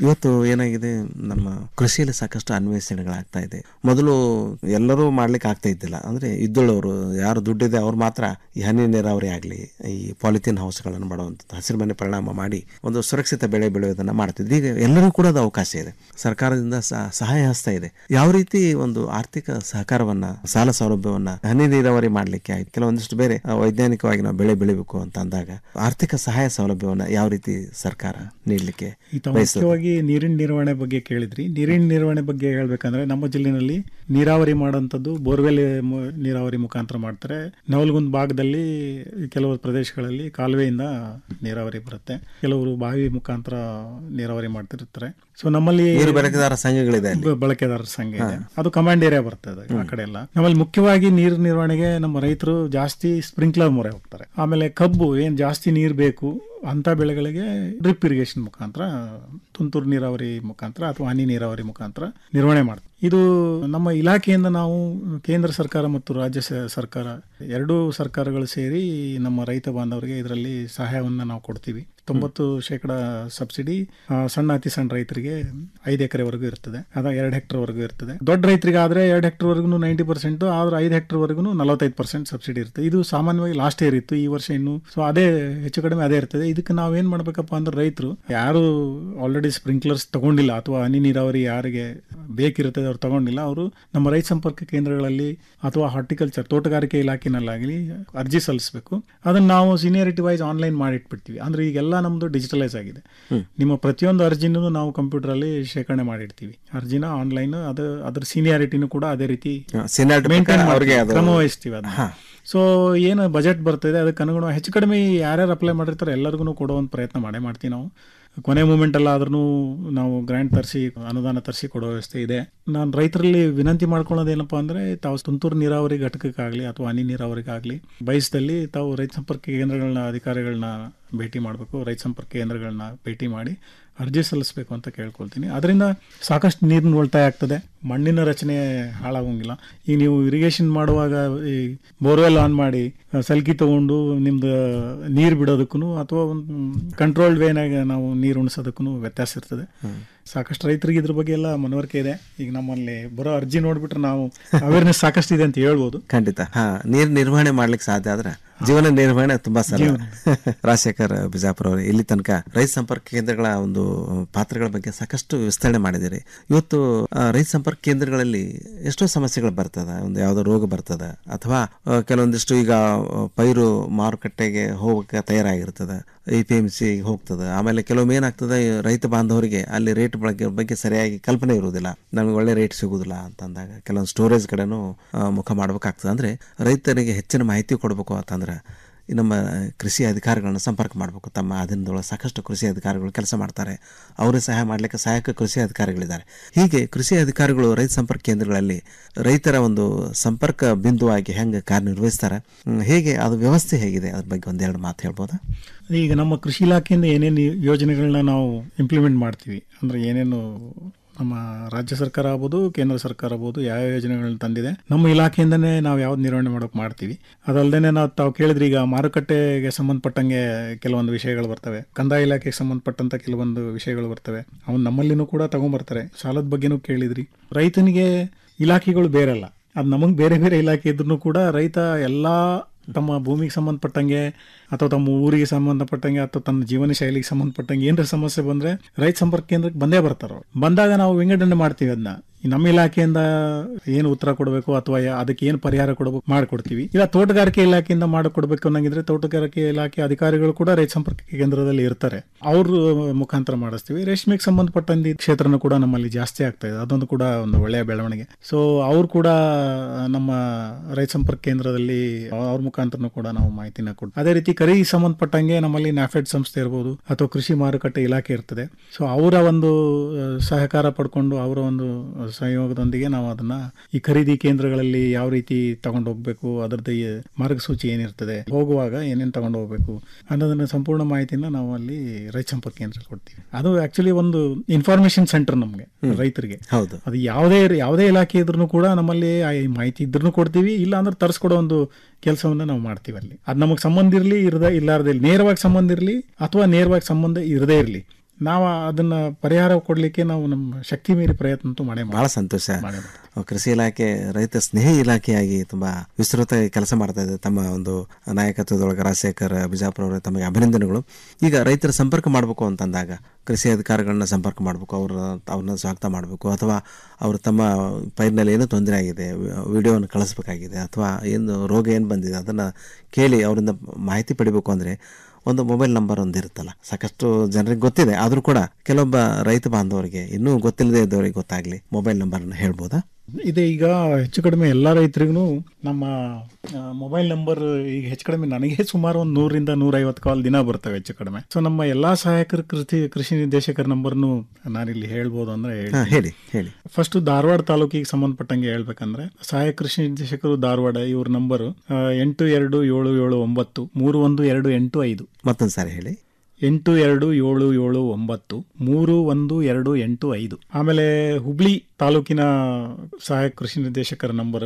ಇವತ್ತು ಏನಾಗಿದೆ ನಮ್ಮ ಕೃಷಿಯಲ್ಲಿ ಸಾಕಷ್ಟು ಅನ್ವೇಷಣೆಗಳಾಗ್ತಾ ಇದೆ ಮೊದಲು ಎಲ್ಲರೂ ಮಾಡ್ಲಿಕ್ಕೆ ಆಗ್ತಾ ಇದ್ದಿಲ್ಲ ಅಂದ್ರೆ ಇದ್ದುಳ್ಳವರು ಯಾರು ದುಡ್ಡಿದೆ ಅವ್ರು ಮಾತ್ರ ಈ ಹನಿ ನೀರಾವರಿ ಆಗಲಿ ಈ ಪಾಲಿಥೀನ್ ಹೌಸ್ಗಳನ್ನು ಮಾಡುವಂಥದ್ದು ಹಸಿರು ಮನೆ ಪರಿಣಾಮ ಮಾಡಿ ಒಂದು ಸುರಕ್ಷಿತ ಬೆಳೆ ಬೆಳೆಯೋದನ್ನ ಮಾಡ್ತಿದ್ರು ಈಗ ಎಲ್ಲರೂ ಕೂಡ ಅದು ಅವಕಾಶ ಇದೆ ಸರ್ಕಾರದಿಂದ ಸ- ಸಹಾಯ ಹಸ್ತ ಇದೆ ಯಾವ ರೀತಿ ಒಂದು ಆರ್ಥಿಕ ಸಹಕಾರವನ್ನ ಸಾಲ ಸೌಲಭ್ಯವನ್ನ ಹನಿ ನೀರಾವರಿ ಮಾಡ್ಲಿಕ್ಕೆ ಆಯ್ತು ಕೆಲವೊಂದಿಷ್ಟು ಬೇರೆ ಆ, ವೈಜ್ಞಾನಿಕವಾಗಿ ನಾವು ಬೆಳೆ ಬೆಳಿಬೇಕು ಅಂತ ಅಂದಾಗ ಆರ್ಥಿಕ ಸಹಾಯ ಸೌಲಭ್ಯವನ್ನ ಯಾವ ರೀತಿ ಸರ್ಕಾರ ನೀಡಲಿಕ್ಕೆ ಈತ ಬಯಸ್ತದೆ ಮುಖ್ಯವಾಗಿ ನೀರಿನ ನಿರ್ವಹಣೆ ಬಗ್ಗೆ ಕೇಳಿದ್ರಿ ನೀರಿನ ನಿರ್ವಹಣೆ ಬಗ್ಗೆ ಹೇಳ್ಬೇಕಂದ್ರೆ ನಮ್ಮ ಜಿಲ್ಲೆನಲ್ಲಿ ನೀರಾವರಿ ಮಾಡುವಂಥದ್ದು ಬೋರ್ವೆಲ್ ಮು- ನೀರಾವರಿ ಮುಖಾಂತರ ಮಾಡ್ತಾರೆ ನವಲಗುಂದ್ ಭಾಗದಲ್ಲಿ ಕೆಲವು ಪ್ರದೇಶಗಳಲ್ಲಿ ಕಾಲುವೆಯಿಂದ ನೀರಾವರಿ ಬರುತ್ತೆ ಕೆಲವರು ಬಾವಿ ಮುಖಾಂತರ ನೀರಾವರಿ ಮಾಡ್ತಿರ್ತಾರೆ ಸೊ ನಮ್ಮಲ್ಲಿ ನೀರು ಬಳಕೆದಾರ ಸಂಘಗಳಿದೆ ಅಲ್ಲಿ. ಬ- ಬಳಕೆದಾರರ ಸಂಘ ಇದೆ ಅದು ಕಮಾಂಡ್ ಏರಿಯಾ ಬರ್ತದೆ ಆ ಕಡೆ ಎಲ್ಲ ನಮ್ಮಲ್ಲಿ ಮುಖ್ಯವಾಗಿ ನೀರು ನಿರ್ವಹಣೆಗೆ ನಮ್ಮ ರೈತರು ಜಾಸ್ತಿ ಸ್ಪ್ರಿಂಕ್ಲರ್ ಮೊರೆ ಹೋಗ್ತಾರೆ ಆಮೇಲೆ ಕಬ್ಬು ಏನ್ ಜಾಸ್ತಿ ನೀರು ಬೇಕು ಅಂತ ಬೆಳೆಗಳಿಗೆ ಡ್ರಿಪ್ ಇರಿಗೇಷನ್ ಮುಖಾಂತರ ತುಂತುರು ನೀರಾವರಿ ಮುಖಾಂತರ ಅಥವಾ ಹನಿ ನೀರಾವರಿ ಮುಖಾಂತರ ನಿರ್ವಹಣೆ ಮಾಡ್ತಾರೆ ಇದು ನಮ್ಮ ಇಲಾಖೆಯಿಂದ ನಾವು ಕೇಂದ್ರ ಸರ್ಕಾರ ಮತ್ತು ರಾಜ್ಯ ಸ- ಸರ್ಕಾರ ಎರಡೂ ಸರ್ಕಾರಗಳು ಸೇರಿ ನಮ್ಮ ರೈತ ಬಾಂಧವರಿಗೆ ಇದರಲ್ಲಿ ಸಹಾಯವನ್ನು ನಾವು ಕೊಡ್ತೀವಿ ತೊಂಬತ್ತು ಶೇಕಡ ಸಬ್ಸಿಡಿ ಆ, ಸಣ್ಣ ಅತಿ ಸಣ್ಣ ರೈತರಿಗೆ ಐದು ಎಕರೆವರೆಗೂ ಇರ್ತದೆ ಅದ ಎರಡು ಹೆಕ್ಟರ್ ವರೆಗೂ ಇರ್ತದೆ ದೊಡ್ಡ ರೈತರಿಗೆ ಆದ್ರೆ ಎರಡು ಹೆಕ್ಟರ್ ವರೆಗೂ ನೈಂಟಿ ಪರ್ಸೆಂಟ್ ಆದ್ರೆ ಐದು ಹೆಕ್ಟರ್ ವರೆಗೂ ನಲವತ್ತೈದು ಪರ್ಸೆಂಟ್ ಸಬ್ಸಿಡಿ ಇರುತ್ತೆ ಇದು ಸಾಮಾನ್ಯವಾಗಿ ಲಾಸ್ಟ್ ಇಯರ್ ಇತ್ತು ಈ ವರ್ಷ ಇನ್ನು ಸೊ ಅದೇ ಹೆಚ್ಚು ಕಡಿಮೆ ಅದೇ ಇರ್ತದೆ ಇದಕ್ಕೆ ನಾವೇನ್ ಮಾಡ್ಬೇಕಪ್ಪ ಅಂದ್ರೆ ರೈತರು ಯಾರು ಆಲ್ರೆಡಿ ಸ್ಪ್ರಿಂಕ್ಲರ್ಸ್ ತಗೊಂಡಿಲ್ಲ ಅಥವಾ ಹನಿ ನೀರಾವರಿ ಯಾರಿಗೆ ಬೇಕಿರ್ತದೆ ಅವ್ರು ತಗೊಂಡಿಲ್ಲ ಅವರು ನಮ್ಮ ರೈತ ಸಂಪರ್ಕ ಕೇಂದ್ರಗಳಲ್ಲಿ ಅಥವಾ ಹಾರ್ಟಿಕಲ್ಚರ್ ತೋಟಗಾರಿಕೆ ಇಲಾಖೆನಲ್ಲಾಗಲಿ ಅರ್ಜಿ ಸಲ್ಲಿಸಬೇಕು ಅದನ್ನ ನಾವು ಸೀನಿಯಾರಿಟಿ ವೈಸ್ ಆನ್ಲೈನ್ ಮಾಡಿಟ್ಬಿಡ್ತೀವಿ ಅಂದ್ರೆ ಈಗೆಲ್ಲ ನಮ್ದು ಡಿಜಿಟಲೈಸ್ ಆಗಿದೆ ಹ್ಮ್. ನಿಮ್ಮ ಪ್ರತಿಯೊಂದು ಅರ್ಜಿನೂ ನಾವು ಕಂಪ್ಯೂಟರ್ ಅಲ್ಲಿ ಶೇಖರಣೆ ಮಾಡಿರ್ತೀವಿ ಅರ್ಜಿನ ಆನ್ಲೈನ್ ಅದು ಅದ್ರ ಸೀನಿಯಾರಿಟಿನೂ ಕೂಡ ಅದೇ ರೀತಿ ಹಾ, seniority maintain ಪ್ರಕಾರ ಮಾಡ್ತೀವಿ, ಅವ್ರಿಗೆ ಅದು- ಕ್ರಮ ವಹಿಸ್ತೀವಿ ಅದನ್ನ ಸೊ ಏನು ಬಜೆಟ್ ಬರ್ತದೆ ಅದಕ್ಕೆ ಅನುಗುಣ ಹೆಚ್ಚು ಕಡಿಮೆ ಯಾರ್ಯಾರು ಅಪ್ಲೈ ಮಾಡಿರ್ತಾರೆ ಎಲ್ಲರಿಗೂ ಕೊಡುವಂತ ಪ್ರಯತ್ನ ಮಾಡೇ ಮಾಡ್ತೀವಿ ನಾವು ಕೊನೆ ಮೂಮೆಂಟ್ ಅಲ್ಲ ಆದ್ರೂ ನಾವು ಗ್ರಾಂಟ್ ತರಿಸಿ ಅನುದಾನ ತರಿಸಿ ಕೊಡೋ ವ್ಯವಸ್ಥೆ ಇದೆ ನಾನು ರೈತರಲ್ಲಿ ವಿನಂತಿ ಮಾಡ್ಕೊಳ್ಳೋದೇನಪ್ಪ ಅಂದ್ರೆ ತಾವು ತುಂತುರು ನೀರಾವರಿ ಘಟಕಕ್ಕಾಗಲಿ ಅಥವಾ ಹನಿ ನೀರಾವರಿಗಾಗಲಿ ಬಯಸದಲ್ಲಿ ತಾವು ರೈತ ಸಂಪರ್ಕ ಕೇಂದ್ರಗಳನ್ನ ಅಧಿಕಾರಿಗಳನ್ನ ಭೇಟಿ ಮಾಡಬೇಕು ರೈತ ಸಂಪರ್ಕ ಕೇಂದ್ರಗಳನ್ನ ಭೇಟಿ ಮಾಡಿ ಅರ್ಜಿ ಸಲ್ಲಿಸಬೇಕು ಅಂತ ಕೇಳ್ಕೊಳ್ತೀನಿ ಅದರಿಂದ ಸಾಕಷ್ಟು ನೀರಿನ ಉಳಿತಾಯ ಆಗ್ತದೆ ಮಣ್ಣಿನ ರಚನೆ ಹಾಳಾಗೋಂಗಿಲ್ಲ ಈಗ ನೀವು ಇರಿಗೇಷನ್ ಮಾಡುವಾಗ ಈ ಬೋರ್ವೆಲ್ ಆನ್ ಮಾಡಿ ಆ, ಸಲ್ಕಿ ತಗೊಂಡು ನಿಮ್ದು ನೀರು ಬಿಡೋದಕ್ಕೂ ಅಥವಾ ಒಂದು ಕಂಟ್ರೋಲ್ಡ್ ವೇನಾಗ ನಾವು ನೀರು ಉಣಿಸೋದಕ್ಕೂ ವ್ಯತ್ಯಾಸ ಇರ್ತದೆ ಸಾಕಷ್ಟು ರೈತರಿಗೆ ಇದ್ರ ಬಗ್ಗೆ ಎಲ್ಲ ಮನವರಿಕೆ ಇದೆ ಈಗ ನಮ್ಮಲ್ಲಿ ಬರೋ ಅರ್ಜಿ ನೋಡ್ಬಿಟ್ರೆ ನಾವು ಅವೇರ್ನೆಸ್ ಸಾಕಷ್ಟು ಇದೆ ಅಂತ ಹೇಳ್ಬೋದು ಖಂಡಿತ ಹಾ ನೀರ್ ನಿರ್ವಹಣೆ ಮಾಡ್ಲಿಕ್ಕೆ ಸಾಧ್ಯ ಆದ್ರೆ ಜೀವನ ನಿರ್ವಹಣೆ ತುಂಬಾ ಸರಳ ಜೀವನ. ರಾಜಶೇಖರ್ ಬಿಜಾಪುರ ಅವರು ಇಲ್ಲಿ ತನಕ ರೈತ ಸಂಪರ್ಕ ಕೇಂದ್ರಗಳ ಒಂದು ಪಾತ್ರಗಳ ಬಗ್ಗೆ ಸಾಕಷ್ಟು ವಿಸ್ತರಣೆ ಮಾಡಿದಿರಿ ಇವತ್ತು ಆ, ರೈತ ಸಂಪರ್ಕ ಕೇಂದ್ರಗಳಲ್ಲಿ ಎಷ್ಟೋ ಸಮಸ್ಯೆಗಳು ಬರ್ತದ ಒಂದು ಯಾವ್ದೋ ರೋಗ ಬರ್ತದ ಅಥವಾ ಆ, ಕೆಲವೊಂದಿಷ್ಟು ಈಗ ಆ, ಪೈರು ಮಾರುಕಟ್ಟೆಗೆ ಹೋಗಕ್ಕೆ ತಯಾರಾಗಿರ್ತದೆ ಎ ಪಿ ಎಂ ಸಿ ಹೋಗ್ತದೆ ಆಮೇಲೆ ಕೆಲವೊಮ್ಮೆ ಏನಾಗ್ತದೆ ಈ ರೈತ ಬಾಂಧವರಿಗೆ ಅಲ್ಲಿ ರೇಟ್ ಬಗ್ಗೆ ಬಗ್ಗೆ ಸರಿಯಾಗಿ ಕಲ್ಪನೆ ಇರುವುದಿಲ್ಲ ನಮಗೆ ಒಳ್ಳೆ ರೇಟ್ ಸಿಗುದಿಲ್ಲ ಅಂತಂದಾಗ ಕೆಲವೊಂದು ಸ್ಟೋರೇಜ್ ಕಡೆನೂ ಆ, ಮುಖ ಮಾಡ್ಬೇಕಾಗ್ತದೆ ಅಂದ್ರೆ ರೈತರಿಗೆ ಹೆಚ್ಚಿನ ಮಾಹಿತಿ ಕೊಡಬೇಕು ಅಂತಂದ್ರೆ ಈ ನಮ್ಮ ಕೃಷಿ ಅಧಿಕಾರಿಗಳನ್ನ ಸಂಪರ್ಕ ಮಾಡಬೇಕು ತಮ್ಮ ಅಧೀನದೊಳಗೆ ಸಾಕಷ್ಟು ಕೃಷಿ ಅಧಿಕಾರಿಗಳು ಕೆಲಸ ಮಾಡ್ತಾರೆ ಅವರೇ ಸಹಾಯ ಮಾಡಲಿಕ್ಕೆ ಸಹಾಯಕ ಕೃಷಿ ಅಧಿಕಾರಿಗಳಿದ್ದಾರೆ ಹೀಗೆ ಕೃಷಿ ಅಧಿಕಾರಿಗಳು ರೈತ ಸಂಪರ್ಕ ಕೇಂದ್ರಗಳಲ್ಲಿ ರೈತರ ಒಂದು ಸಂಪರ್ಕ ಬಿಂದುವಾಗಿ ಹೆಂಗೆ ಕಾರ್ಯನಿರ್ವಹಿಸ್ತಾರೆ ಹ್ಮ್, ಹೇಗೆ ಅದು ವ್ಯವಸ್ಥೆ ಹೇಗಿದೆ ಅದ್ರ ಬಗ್ಗೆ ಒಂದೆರಡು ಮಾತು ಹೇಳ್ಬೋದಾ ಈಗ ನಮ್ಮ ಕೃಷಿ ಇಲಾಖೆಯಿಂದ ಏನೇನು ಯೋಜನೆಗಳನ್ನ ನಾವು ಇಂಪ್ಲಿಮೆಂಟ್ ಮಾಡ್ತೀವಿ ಅಂದ್ರೆ ಏನೇನು ನಮ್ಮ ರಾಜ್ಯ ಸರ್ಕಾರ ಆಗ್ಬೋದು ಕೇಂದ್ರ ಸರ್ಕಾರ ಆಗ್ಬೋದು ಯಾವ ಯೋಜನೆಗಳನ್ನ ತಂದಿದೆ ನಮ್ಮ ಇಲಾಖೆಯಿಂದನೇ ನಾವು ಯಾವ್ದು ನಿರ್ವಹಣೆ ಮಾಡೋಕೆ ಮಾಡ್ತೀವಿ ಅದಲ್ಲದೆ ನಾವು ತಾವು ಕೇಳಿದ್ರಿ ಈಗ ಮಾರುಕಟ್ಟೆಗೆ ಸಂಬಂಧಪಟ್ಟಂಗೆ ಕೆಲವೊಂದು ವಿಷಯಗಳು ಬರ್ತವೆ ಕಂದಾಯ ಇಲಾಖೆಗೆ ಸಂಬಂಧಪಟ್ಟಂತ ಕೆಲವೊಂದು ವಿಷಯಗಳು ಬರ್ತವೆ ಅವನ್ ನಮ್ಮಲ್ಲಿನೂ ಕೂಡ ತಗೊಂಡ್ಬರ್ತಾರೆ ಸಾಲದ ಬಗ್ಗೆನೂ ಕೇಳಿದ್ರಿ ರೈತನಿಗೆ ಇಲಾಖೆಗಳು ಬೇರೆಲ್ಲ ಅದು ನಮಗೆ ಬೇರೆ ಬೇರೆ ಇಲಾಖೆ ಇದ್ರೂ ಕೂಡ ರೈತ ಎಲ್ಲಾ ತಮ್ಮ ಭೂಮಿಗೆ ಸಂಬಂಧಪಟ್ಟಂಗೆ ಅಥವಾ ತಮ್ಮ ಊರಿಗೆ ಸಂಬಂಧಪಟ್ಟಂಗೆ ಅಥವಾ ತನ್ನ ಜೀವನ ಶೈಲಿಗೆ ಸಂಬಂಧಪಟ್ಟಂಗೆ ಏನಾರ ಸಮಸ್ಯೆ ಬಂದ್ರೆ ರೈತ ಸಂಪರ್ಕ ಕೇಂದ್ರಕ್ಕೆ ಬಂದೇ ಬರ್ತಾರ ಅವ್ರು. ಬಂದಾಗ ನಾವು ವಿಂಗಡಣೆ ಮಾಡ್ತೀವಿ ಅದನ್ನ ಈ ನಮ್ಮ ಇಲಾಖೆಯಿಂದ ಏನು ಉತ್ತರ ಕೊಡಬೇಕು ಅಥವಾ ಯಾ- ಅದಕ್ಕೆ ಏನು ಪರಿಹಾರ ಕೊಡಬೇಕು ಮಾಡಿಕೊಡ್ತೀವಿ ಇಲ್ಲ ತೋಟಗಾರಿಕೆ ಇಲಾಖೆಯಿಂದ ಮಾಡಿಕೊಡ್ಬೇಕು ಅನ್ನಂಗಿದ್ರೆ ತೋಟಗಾರಿಕೆ ಇಲಾಖೆ ಅಧಿಕಾರಿಗಳು ಕೂಡ ರೈತ ಸಂಪರ್ಕ ಕೇಂದ್ರದಲ್ಲಿ ಇರ್ತಾರೆ ಅವ್ರ ಮುಖಾಂತರ ಮಾಡಿಸ್ತೀವಿ ರೇಷ್ಮೆಗೆ ಸಂಬಂಧಪಟ್ಟಂತ ಕ್ಷೇತ್ರನೂ ಕೂಡ ನಮ್ಮಲ್ಲಿ ಜಾಸ್ತಿ ಆಗ್ತಾ ಇದೆ ಅದೊಂದು ಕೂಡ ಒಂದು ಒಳ್ಳೆಯ ಬೆಳವಣಿಗೆ ಸೊ ಅವ್ರು ಕೂಡ ನಮ್ಮ ರೈತ ಸಂಪರ್ಕ ಕೇಂದ್ರದಲ್ಲಿ ಅವ್ರ ಮುಖಾಂತರನೂ ಕೂಡ ನಾವು ಮಾಹಿತಿನ ಕೊಡ್ತೀವಿ ಅದೇ ರೀತಿ ಕರಿ ಸಂಬಂಧಪಟ್ಟಂಗೆ ನಮ್ಮಲ್ಲಿ ನ್ಯಾಫೆಡ್ ಸಂಸ್ಥೆ ಇರ್ಬೋದು ಅಥವಾ ಕೃಷಿ ಮಾರುಕಟ್ಟೆ ಇಲಾಖೆ ಇರ್ತದೆ ಸೊ ಅವರ ಒಂದು ಆ, ಸಹಕಾರ ಪಡ್ಕೊಂಡು ಅವರ ಒಂದು ಸಂಯೋಗದೊಂದಿಗೆ ನಾವು ಅದನ್ನ ಈ ಖರೀದಿ ಕೇಂದ್ರಗಳಲ್ಲಿ ಯಾವ ರೀತಿ ತಗೊಂಡು ಹೋಗ್ಬೇಕು ಅದರದ್ದು ಈ ಮಾರ್ಗಸೂಚಿ ಏನಿರ್ತದೆ ಹೋಗುವಾಗ ಏನೇನು ತಗೊಂಡು ಹೋಗ್ಬೇಕು ಅನ್ನೋದನ್ನ ಸಂಪೂರ್ಣ ಮಾಹಿತಿನ ನಾವು ಅಲ್ಲಿ ರೈತ ಸಂಪರ್ಕ ಕೇಂದ್ರ ಕೊಡ್ತೀವಿ ಅದು ಆಕ್ಚುಲಿ ಒಂದು ಇನ್ಫಾರ್ಮೇಶನ್ ಸೆಂಟರ್ ನಮಗೆ ಹ್ಮ್. ರೈತರಿಗೆ ಹೌದು ಅದು ಯಾವುದೇ ಯಾವುದೇ ಇಲಾಖೆ ಇದ್ರೂ ಕೂಡ ನಮ್ಮಲ್ಲಿ ಆ ಈ ಮಾಹಿತಿ ಇದ್ರೂ ಕೊಡ್ತೀವಿ ಇಲ್ಲ ಅಂದ್ರೆ ತರಿಸ್ಕೊಡೋ ಒಂದು ಕೆಲಸವನ್ನ ನಾವು ಮಾಡ್ತೀವಿ ಅಲ್ಲಿ ಅದು ನಮಗೆ ಸಂಬಂಧ ಇರಲಿ ಇರದ ಇಲ್ಲಾರ್ದೇ ಇರ್ಲಿ ನೇರವಾಗಿ ಸಂಬಂಧ ಇರಲಿ ಅಥವಾ ನೇರವಾಗಿ ಸಂಬಂಧ ಇರದೇ ಇರಲಿ ನಾವು ಅದನ್ನ ಪರಿಹಾರ ಕೊಡ್ಲಿಕ್ಕೆ ನಾವು ನಮ್ಮ ಶಕ್ತಿ ಮೀರಿ ಪ್ರಯತ್ನ ಅಂತೂ ಮಾಡೇ ಬಹಳ ಸಂತೋಷ ಕೃಷಿ ಇಲಾಖೆ ರೈತ ಸ್ನೇಹಿ ಇಲಾಖೆಯಾಗಿ ತುಂಬಾ ವಿಸ್ತೃತ ಕೆಲಸ ಮಾಡ್ತಾ ಇದೆ ತಮ್ಮ ಒಂದು ನಾಯಕತ್ವದೊಳಗೆ ರಾಜಶೇಖರ್ ಬಿಜಾಪುರ ಅವರ ತಮಗೆ ಅಭಿನಂದನೆಗಳು ಈಗ ರೈತರ ಸಂಪರ್ಕ ಮಾಡಬೇಕು ಅಂತಂದಾಗ ಕೃಷಿ ಅಧಿಕಾರಿಗಳನ್ನ ಸಂಪರ್ಕ ಮಾಡಬೇಕು ಅವ್ರ ಅವ್ರನ್ನ ಸ್ವಾಗತ ಮಾಡಬೇಕು ಅಥವಾ ಅವರು ತಮ್ಮ ಪೈರಿನಲ್ಲಿ ಏನೋ ತೊಂದರೆ ಆಗಿದೆ ವಿಡಿಯೋವನ್ನು ಕಳಿಸ್ಬೇಕಾಗಿದೆ ಅಥವಾ ಏನು ರೋಗ ಏನು ಬಂದಿದೆ ಅದನ್ನು ಕೇಳಿ ಅವರಿಂದ ಮಾಹಿತಿ ಪಡಿಬೇಕು ಅಂದರೆ ಒಂದು ಮೊಬೈಲ್ ನಂಬರ್ ಒಂದು ಇರುತ್ತಲ್ಲ ಸಾಕಷ್ಟು ಜನರಿಗೆ ಗೊತ್ತಿದೆ ಆದರೂ ಕೂಡ ಕೆಲವೊಬ್ಬ ರೈತ ಬಾಂಧವರಿಗೆ ಇನ್ನೂ ಗೊತ್ತಿಲ್ಲದೆ ಇದ್ದವರಿಗೆ ಗೊತ್ತಾಗಲಿ ಮೊಬೈಲ್ ನಂಬರ್ನ ಹೇಳ್ಬೋದಾ ಇದೆ ಈಗ ಹೆಚ್ಚು ಕಡಿಮೆ ಎಲ್ಲ ರೈತರಿಗೂ ನಮ್ಮ ಮೊಬೈಲ್ ನಂಬರ್ ಈಗ ಹೆಚ್ಚು ಕಡಿಮೆ ನನಗೆ ಸುಮಾರು ಒಂದು ನೂರಿಂದ ನೂರೈವತ್ತು ಕಾಲ್ ದಿನ ಬರ್ತವೆ ಹೆಚ್ಚು ಕಡಿಮೆ ಸೊ ನಮ್ಮ ಎಲ್ಲಾ ಸಹಾಯಕರ ಕೃಷಿ ಕೃಷಿ ನಿರ್ದೇಶಕರ ನಂಬರ್ನು ನಾನಿಲ್ಲಿ ಹೇಳ್ಬೋದು ಅಂದ್ರೆ ಹಾ, ಹೇಳಿ ಹೇಳಿ ಫಸ್ಟ್ ಧಾರವಾಡ ತಾಲೂಕಿಗೆ ಸಂಬಂಧಪಟ್ಟಂಗೆ ಹೇಳ್ಬೇಕಂದ್ರೆ ಸಹಾಯಕ ಕೃಷಿ ನಿರ್ದೇಶಕರು ಧಾರವಾಡ ಇವ್ರ ನಂಬರ್ ಎಂಟು ಎರಡು ಏಳು ಏಳು ಒಂಬತ್ತು ಮೂರು ಒಂದು ಎರಡು ಎಂಟು ಐದು ಮತ್ತೊಂದು ಸಾರಿ ಹೇಳಿ ಎಂಟು ಎರಡು ಏಳು ಏಳು ಒಂಬತ್ತು ಮೂರು ಒಂದು ಎರಡು ಎಂಟು ಐದು ಆಮೇಲೆ ಹುಬ್ಳಿ ತಾಲೂಕಿನ ಸಹಾಯಕ ಕೃಷಿ ನಿರ್ದೇಶಕರ ನಂಬರ್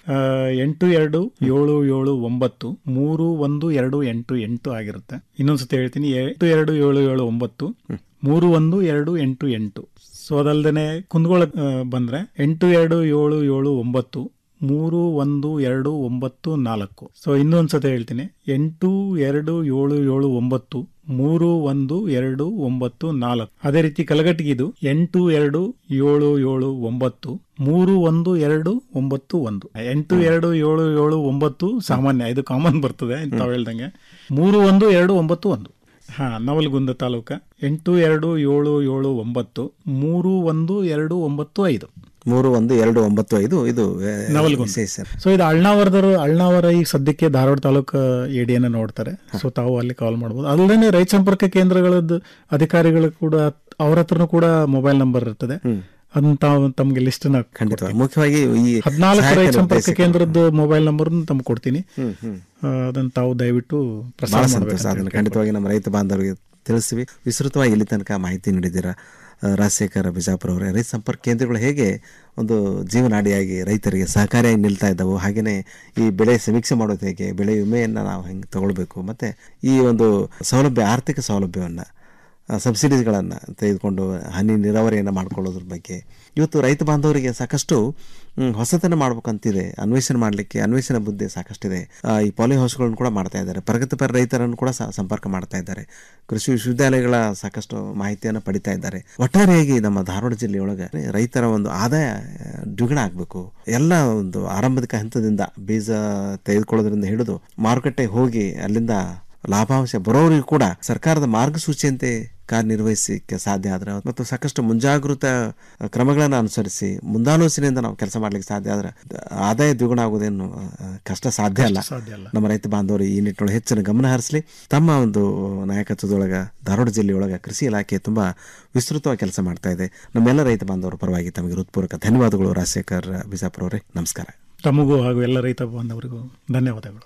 ಎಂಟು ಎರಡು ಏಳು ಏಳು ಒಂಬತ್ತು ಮೂರು ಒಂದು ಎರಡು ಎಂಟು ಎಂಟು ಆಗಿರುತ್ತೆ ಇನ್ನೊಂದ್ಸತಿ ಹೇಳ್ತೀನಿ ಎಂಟು ಎರಡು ಏಳು ಏಳು ಒಂಬತ್ತು ಮೂರು ಒಂದು ಎರಡು ಎಂಟು ಎಂಟು ಸೊ ಅದಲ್ದೇನೆ ಕುಂದಗೋಳ ಆ, ಬಂದ್ರೆ ಎಂಟು ಎರಡು ಏಳು ಏಳು ಒಂಬತ್ತು ಮೂರು ಒಂದು ಎರಡು ಒಂಬತ್ತು ನಾಲ್ಕು ಸೊ ಇನ್ನೊಂದ್ಸತಿ ಹೇಳ್ತೀನಿ ಎಂಟು ಎರಡು ಏಳು ಏಳು ಒಂಬತ್ತು ಮೂರು ಒಂದು ಎರಡು ಒಂಬತ್ತು ನಾಲ್ಕು ಅದೇ ರೀತಿ ಕಲಗಟ್ಟಿಗಿದು ಎಂಟು ಎರಡು ಏಳು ಏಳು ಒಂಬತ್ತು ಮೂರು ಒಂದು ಎರಡು ಒಂಬತ್ತು ಒಂದು ಎಂಟು ಎರಡು ಏಳು ಏಳು ಒಂಬತ್ತು ಸಾಮಾನ್ಯ ಇದು ಕಾಮನ್ ಬರ್ತದೆ ತಾವು ಹೇಳ್ದಂಗೆ ಮೂರು ಒಂದು ಎರಡು ಒಂಬತ್ತು ಒಂದು ಹಾ ನವಲಗುಂದ ತಾಲೂಕ ಎಂಟು ಎರಡು ಏಳು ಏಳು ಒಂಬತ್ತು ಮೂರು ಒಂದು ಎರಡು ಒಂಬತ್ತು ಐದು ಮೂರು ಒಂದು ಎರಡು ಒಂಬತ್ತು ಐದು ಇದು ಆ, ನವಲಗುಂದ ವಿಶೇಷ ಸೊ ಇದು ಅಳ್ನಾವರದವರು ಅಳ್ನಾವರ ಈಗ ಸದ್ಯಕ್ಕೆ ಧಾರವಾಡ ತಾಲೂಕು ಎಡಿಯನ್ನ ನೋಡ್ತಾರೆ ಸೊ ತಾವು ಅಲ್ಲಿ ಕಾಲ್ ಮಾಡ್ಬೋದು ಅಲ್ಲದೆ ರೈತ ಸಂಪರ್ಕ ಕೇಂದ್ರಗಳದ್ದು ಅಧಿಕಾರಿಗಳು ಕೂಡ ಅವ್ರ ಹತ್ರನೂ ಕೂಡ ಮೊಬೈಲ್ ನಂಬರ್ ಇರ್ತದೆ ಅದನ್ನ ತಾವು ತಮ್ಗೆ ಲಿಸ್ಟ್ ಖಂಡಿತ ಮುಖ್ಯವಾಗಿ ಈ ಹದಿನಾಲ್ಕು ಸಹಾಯಕ ರೈತ ಸಂಪರ್ಕ ನಿರ್ದೇಶಕರು. ಕೇಂದ್ರದ್ದು ಮೊಬೈಲ್ ನಂಬರ್ ತಮ್ಗೆ ಕೊಡ್ತೀನಿ ಹ್ಮ್, ಹ್ಮ್. ಆ, ಅದನ್ನ ತಾವು ದಯವಿಟ್ಟು ಪ್ರಸಾರ ಬಹಳ ಮಾಡ್ಬೇಕು ಸಂತೋಷ ಅಂತ ಅದನ್ನು ಹೇಳಿ ಖಂಡಿತವಾಗಿ ನಮ್ಮ ರೈತ ಬಾಂಧವರಿಗೆ ತಿಳಿಸ್ತೀವಿ ವಿಸ್ತೃತವಾಗಿ ಇಲ್ಲಿ ತನಕ ಮಾಹಿತಿ ನೀಡಿದ್ದೀರಾ ಆ, ರಾಜಶೇಖರ ಬಿಜಾಪುರ ಅವರೇ ರೈತ ಸಂಪರ್ಕ ಕೇಂದ್ರಗಳು ಹೇಗೆ ಒಂದು ಜೀವನಾಡಿಯಾಗಿ ರೈತರಿಗೆ ಸಹಕಾರಿಯಾಗಿ ನಿಲ್ತಾ ಇದ್ದವು ಹಾಗೆಯೇ ಈ ಬೆಳೆ ಸಮೀಕ್ಷೆ ಮಾಡೋದು ಹೇಗೆ ಬೆಳೆ ವಿಮೆಯನ್ನು ನಾವು ಹೆಂಗೆ ತಗೊಳ್ಬೇಕು ಮತ್ತು ಈ ಒಂದು ಸೌಲಭ್ಯ ಆರ್ಥಿಕ ಸೌಲಭ್ಯವನ್ನು ಸಬ್ಸಿಡೀಸ್ಗಳನ್ನು ತೆಗೆದುಕೊಂಡು ಹನಿ ನೀರಾವರಿಯನ್ನು ಮಾಡ್ಕೊಳ್ಳೋದ್ರ ಬಗ್ಗೆ ಇವತ್ತು ರೈತ ಬಾಂಧವರಿಗೆ ಸಾಕಷ್ಟು ಮ್, ಹೊಸತನ ಮಾಡ್ಬೇಕಂತಿದೆ ಅನ್ವೇಷಣೆ ಮಾಡಲಿಕ್ಕೆ ಅನ್ವೇಷಣೆ ಬುದ್ಧಿ ಸಾಕಷ್ಟಿದೆ ಆ, ಈ ಪಾಲಿ ಹೌಸ್ಗಳನ್ನು ಕೂಡ ಮಾಡ್ತಾ ಇದ್ದಾರೆ ಪ್ರಗತಿಪರ ರೈತರನ್ನು ಕೂಡ ಸ- ಸಂಪರ್ಕ ಮಾಡ್ತಾ ಇದ್ದಾರೆ ಕೃಷಿ ವಿಶ್ವವಿದ್ಯಾಲಯಗಳ ಸಾಕಷ್ಟು ಮಾಹಿತಿಯನ್ನು ಪಡಿತಾ ಇದ್ದಾರೆ ಒಟ್ಟಾರೆಯಾಗಿ ನಮ್ಮ ಧಾರವಾಡ ಜಿಲ್ಲೆಯೊಳಗೆ ರೈತರ ಒಂದು ಆದಾಯ ಆ, ದ್ವಿಗುಣ ಆಗಬೇಕು ಎಲ್ಲ ಒಂದು ಆರಂಭಿಕ ಹಂತದಿಂದ ಬೀಜ ತೆಗೆದುಕೊಳ್ಳೋದ್ರಿಂದ ಹಿಡಿದು ಮಾರುಕಟ್ಟೆಗೆ ಹೋಗಿ ಅಲ್ಲಿಂದ ಲಾಭಾಂಶ ಬರೋರಿಗೂ ಕೂಡ ಸರ್ಕಾರದ ಮಾರ್ಗಸೂಚಿಯಂತೆ ಕಾರ್ಯನಿರ್ವಹಿಸಲಿಕ್ಕೆ ಸಾಧ್ಯ ಆದ್ರೆ ಮತ್ತು ಸಾಕಷ್ಟು ಮುಂಜಾಗೃತ ಕ್ರಮಗಳನ್ನು ಅನುಸರಿಸಿ ಮುಂದಾಲೋಚನೆಯಿಂದ ನಾವು ಕೆಲಸ ಮಾಡ್ಲಿಕ್ಕೆ ಸಾಧ್ಯ ಆದ್ರೆ ಆದಾಯ ದ್ವಿಗುಣ ಆಗೋದೇನು ಆ, ಕಷ್ಟ ಸಾಧ್ಯ ಅಲ್ಲ ಸಾಧ್ಯ ಅಲ್ಲ. ನಮ್ಮ ರೈತ ಬಾಂಧವರು ಈ ನಿಟ್ಟಿನೊಳಗೆ ಹೆಚ್ಚಿನ ಗಮನ ಹರಿಸಲಿ ತಮ್ಮ ಒಂದು ನಾಯಕತ್ವದೊಳಗ ಧಾರವಾಡ ಜಿಲ್ಲೆಯೊಳಗ ಕೃಷಿ ಇಲಾಖೆ ತುಂಬಾ ವಿಸ್ತೃತವಾಗಿ ಕೆಲಸ ಮಾಡ್ತಾ ಇದೆ ನಮ್ಮೆಲ್ಲ ರೈತ ಬಾಂಧವರ ಪರವಾಗಿ ತಮಗೆ ಹೃತ್ಪೂರ್ವಕ ಧನ್ಯವಾದಗಳು ರಾಜಶೇಖರ್ ಬಿಜಾಪುರ ಅವರೇ ನಮಸ್ಕಾರ ತಮಗೂ ಹಾಗೂ ಎಲ್ಲ ರೈತ ಬಾಂಧವರಿಗೂ ಧನ್ಯವಾದಗಳು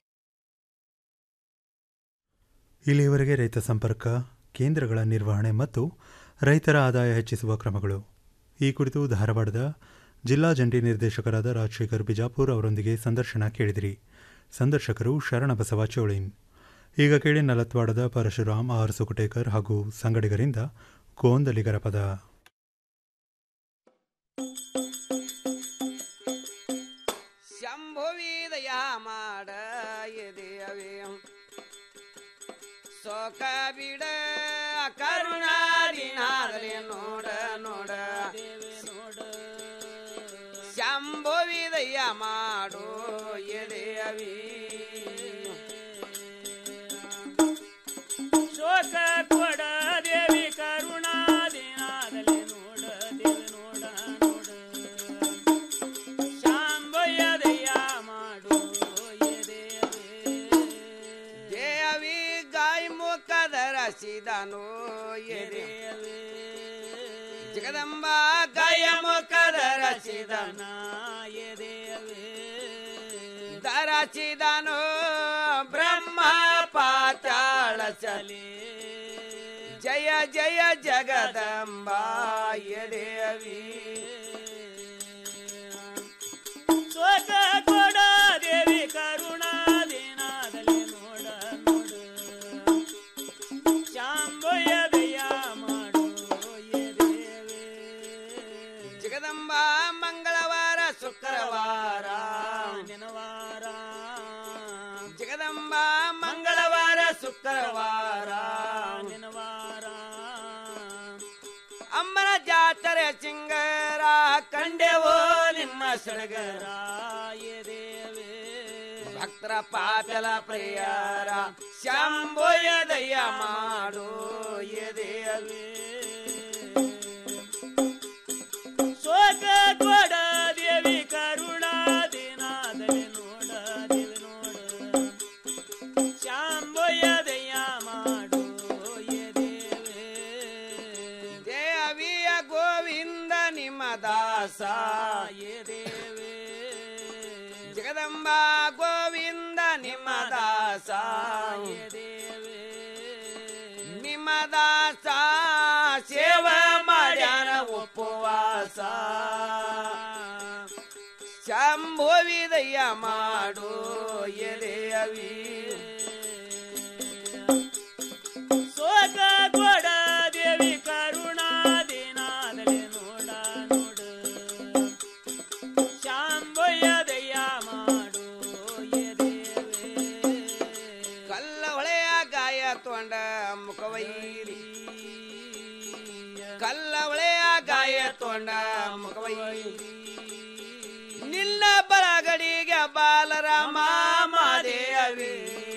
ಇಲ್ಲಿಯವರೆಗೆ ರೈತ ಸಂಪರ್ಕ ಕೇಂದ್ರಗಳ ನಿರ್ವಹಣೆ ಮತ್ತು ರೈತರ ಆದಾಯ ಹೆಚ್ಚಿಸುವ ಕ್ರಮಗಳು ಈ ಕುರಿತು ಧಾರವಾಡದ ಜಿಲ್ಲಾ ಜಂಟಿ ನಿರ್ದೇಶಕರಾದ ರಾಜಶೇಖರ್ ಬಿಜಾಪುರ್ ಅವರೊಂದಿಗೆ ಸಂದರ್ಶನ ಕೇಳಿದಿರಿ ಸಂದರ್ಶಕರು ಶರಣಬಸವ ಚೋಳಿನ್ ಈಗ ಕೇಳಿ ನಲತ್ವಾಡದ ಪರಶುರಾಮ್ ಆರ್ ಸುಕಟೇಕರ್ ಹಾಗೂ ಸಂಗಡಿಗರಿಂದ ಗೋಂದಲಿಗರ ಪದ ಶಂಭುವಿದಯ ಮಾಡ ಎದೆಯವೇ ಸೋಕ ಬಿಡ ಕರುಣಾದಿನಾದಲೆ ನೋಡ ನೋಡ ಶಂಭುವಿದಯ ಮಾಡು ಎದೆಯವೇ ಶೋಕ ಕೊಡ ದೇವಿ ಕರುಣಾದಿನಾದಲೆ ನೋಡ ದೇವಿ ನೋಡ ನೋಡ ಶಾಂಭಯದಯ ಮಾಡು ದೇವಿ ಗಾಯ ಮುಖದ ರಸಿದನು ಎದೆ ಜಗದಂಬ ಗಾಯ ಮುಖದ ರಸಿದನ ದರಚಿದನು ಬ್ರಹ್ಮ ಪಾತಾಳ ಚಲಿ ಜಯ ಜಯ ಜಗದಂಬ ಎಡೆಯವಿ ಶೋಕ ಕೊಡ ದೇವಿ ಕರುಣಾದಿನಾದಲೆ ನೋಡ ನೋಡ ಶಾಂಭಯದಯ ಮಾಡು ಅಮ್ಮನ ಜಾತ್ರೆ ಸಿಂಗರ ಕಂಡೆವೋ ನಿಮ್ಮ ಸಡಗರ ಎದೇವೆ ಭಕ್ತರ ಪಾಪೆಲ ಪ್ರಿಯರ ಶಂಭೋಯ ದಯ್ಯ ಮಾಡು ಎದೇವೆ ಶೋಕ ಕೊಡ ದೇವಿ ಕರುಣಾ ದಿನಾದಲ್ಲಿ ನೋಡ ದೇವಿ ನೋಡ ಶಾಂಭಯ ದಯ ಮಾಡು ಎದೇವೆ ದೇವಿಯ ಗೋವಿಂದ ನಿಮ್ಮ ದಾಸ ಎದೇವೆ ಜಗದಂಬ ಗೋವಿಂದ ನಿಮ್ಮ ದಾಸ ಎದೇವೆ ನಿಮ್ಮ ದಾಸ ಸೇವಾ ಮಾಡ್ಯಾನ ಉಪವಾಸ ಶಂಭೋವಿದಯ್ಯ ಮಾಡು ಎದೆಯವಿ ಶೋಕ ಕೊಡ ದೇವಿ ಕರುಣಾ ದಿನಾದಲ್ಲಿ ನೋಡ ನೋಡ ಶಾಂಭಯ ದಯ ಮಾಡು ಎದೇವೆ ಕಲ್ಲ ಹೊಳೆಯ ಗಾಯ ತೊಂಡ ಮುಖವೈರಿ ಕಲ್ಲ ಹೊಳೆಯ ಗಾಯ ತೊಂಡ ಮುಖವೈರಿ ನಿನ್ನ ಬಲಗಡಿಗೆ ಬಾಲರಾಮ ಮಾದೇವಿ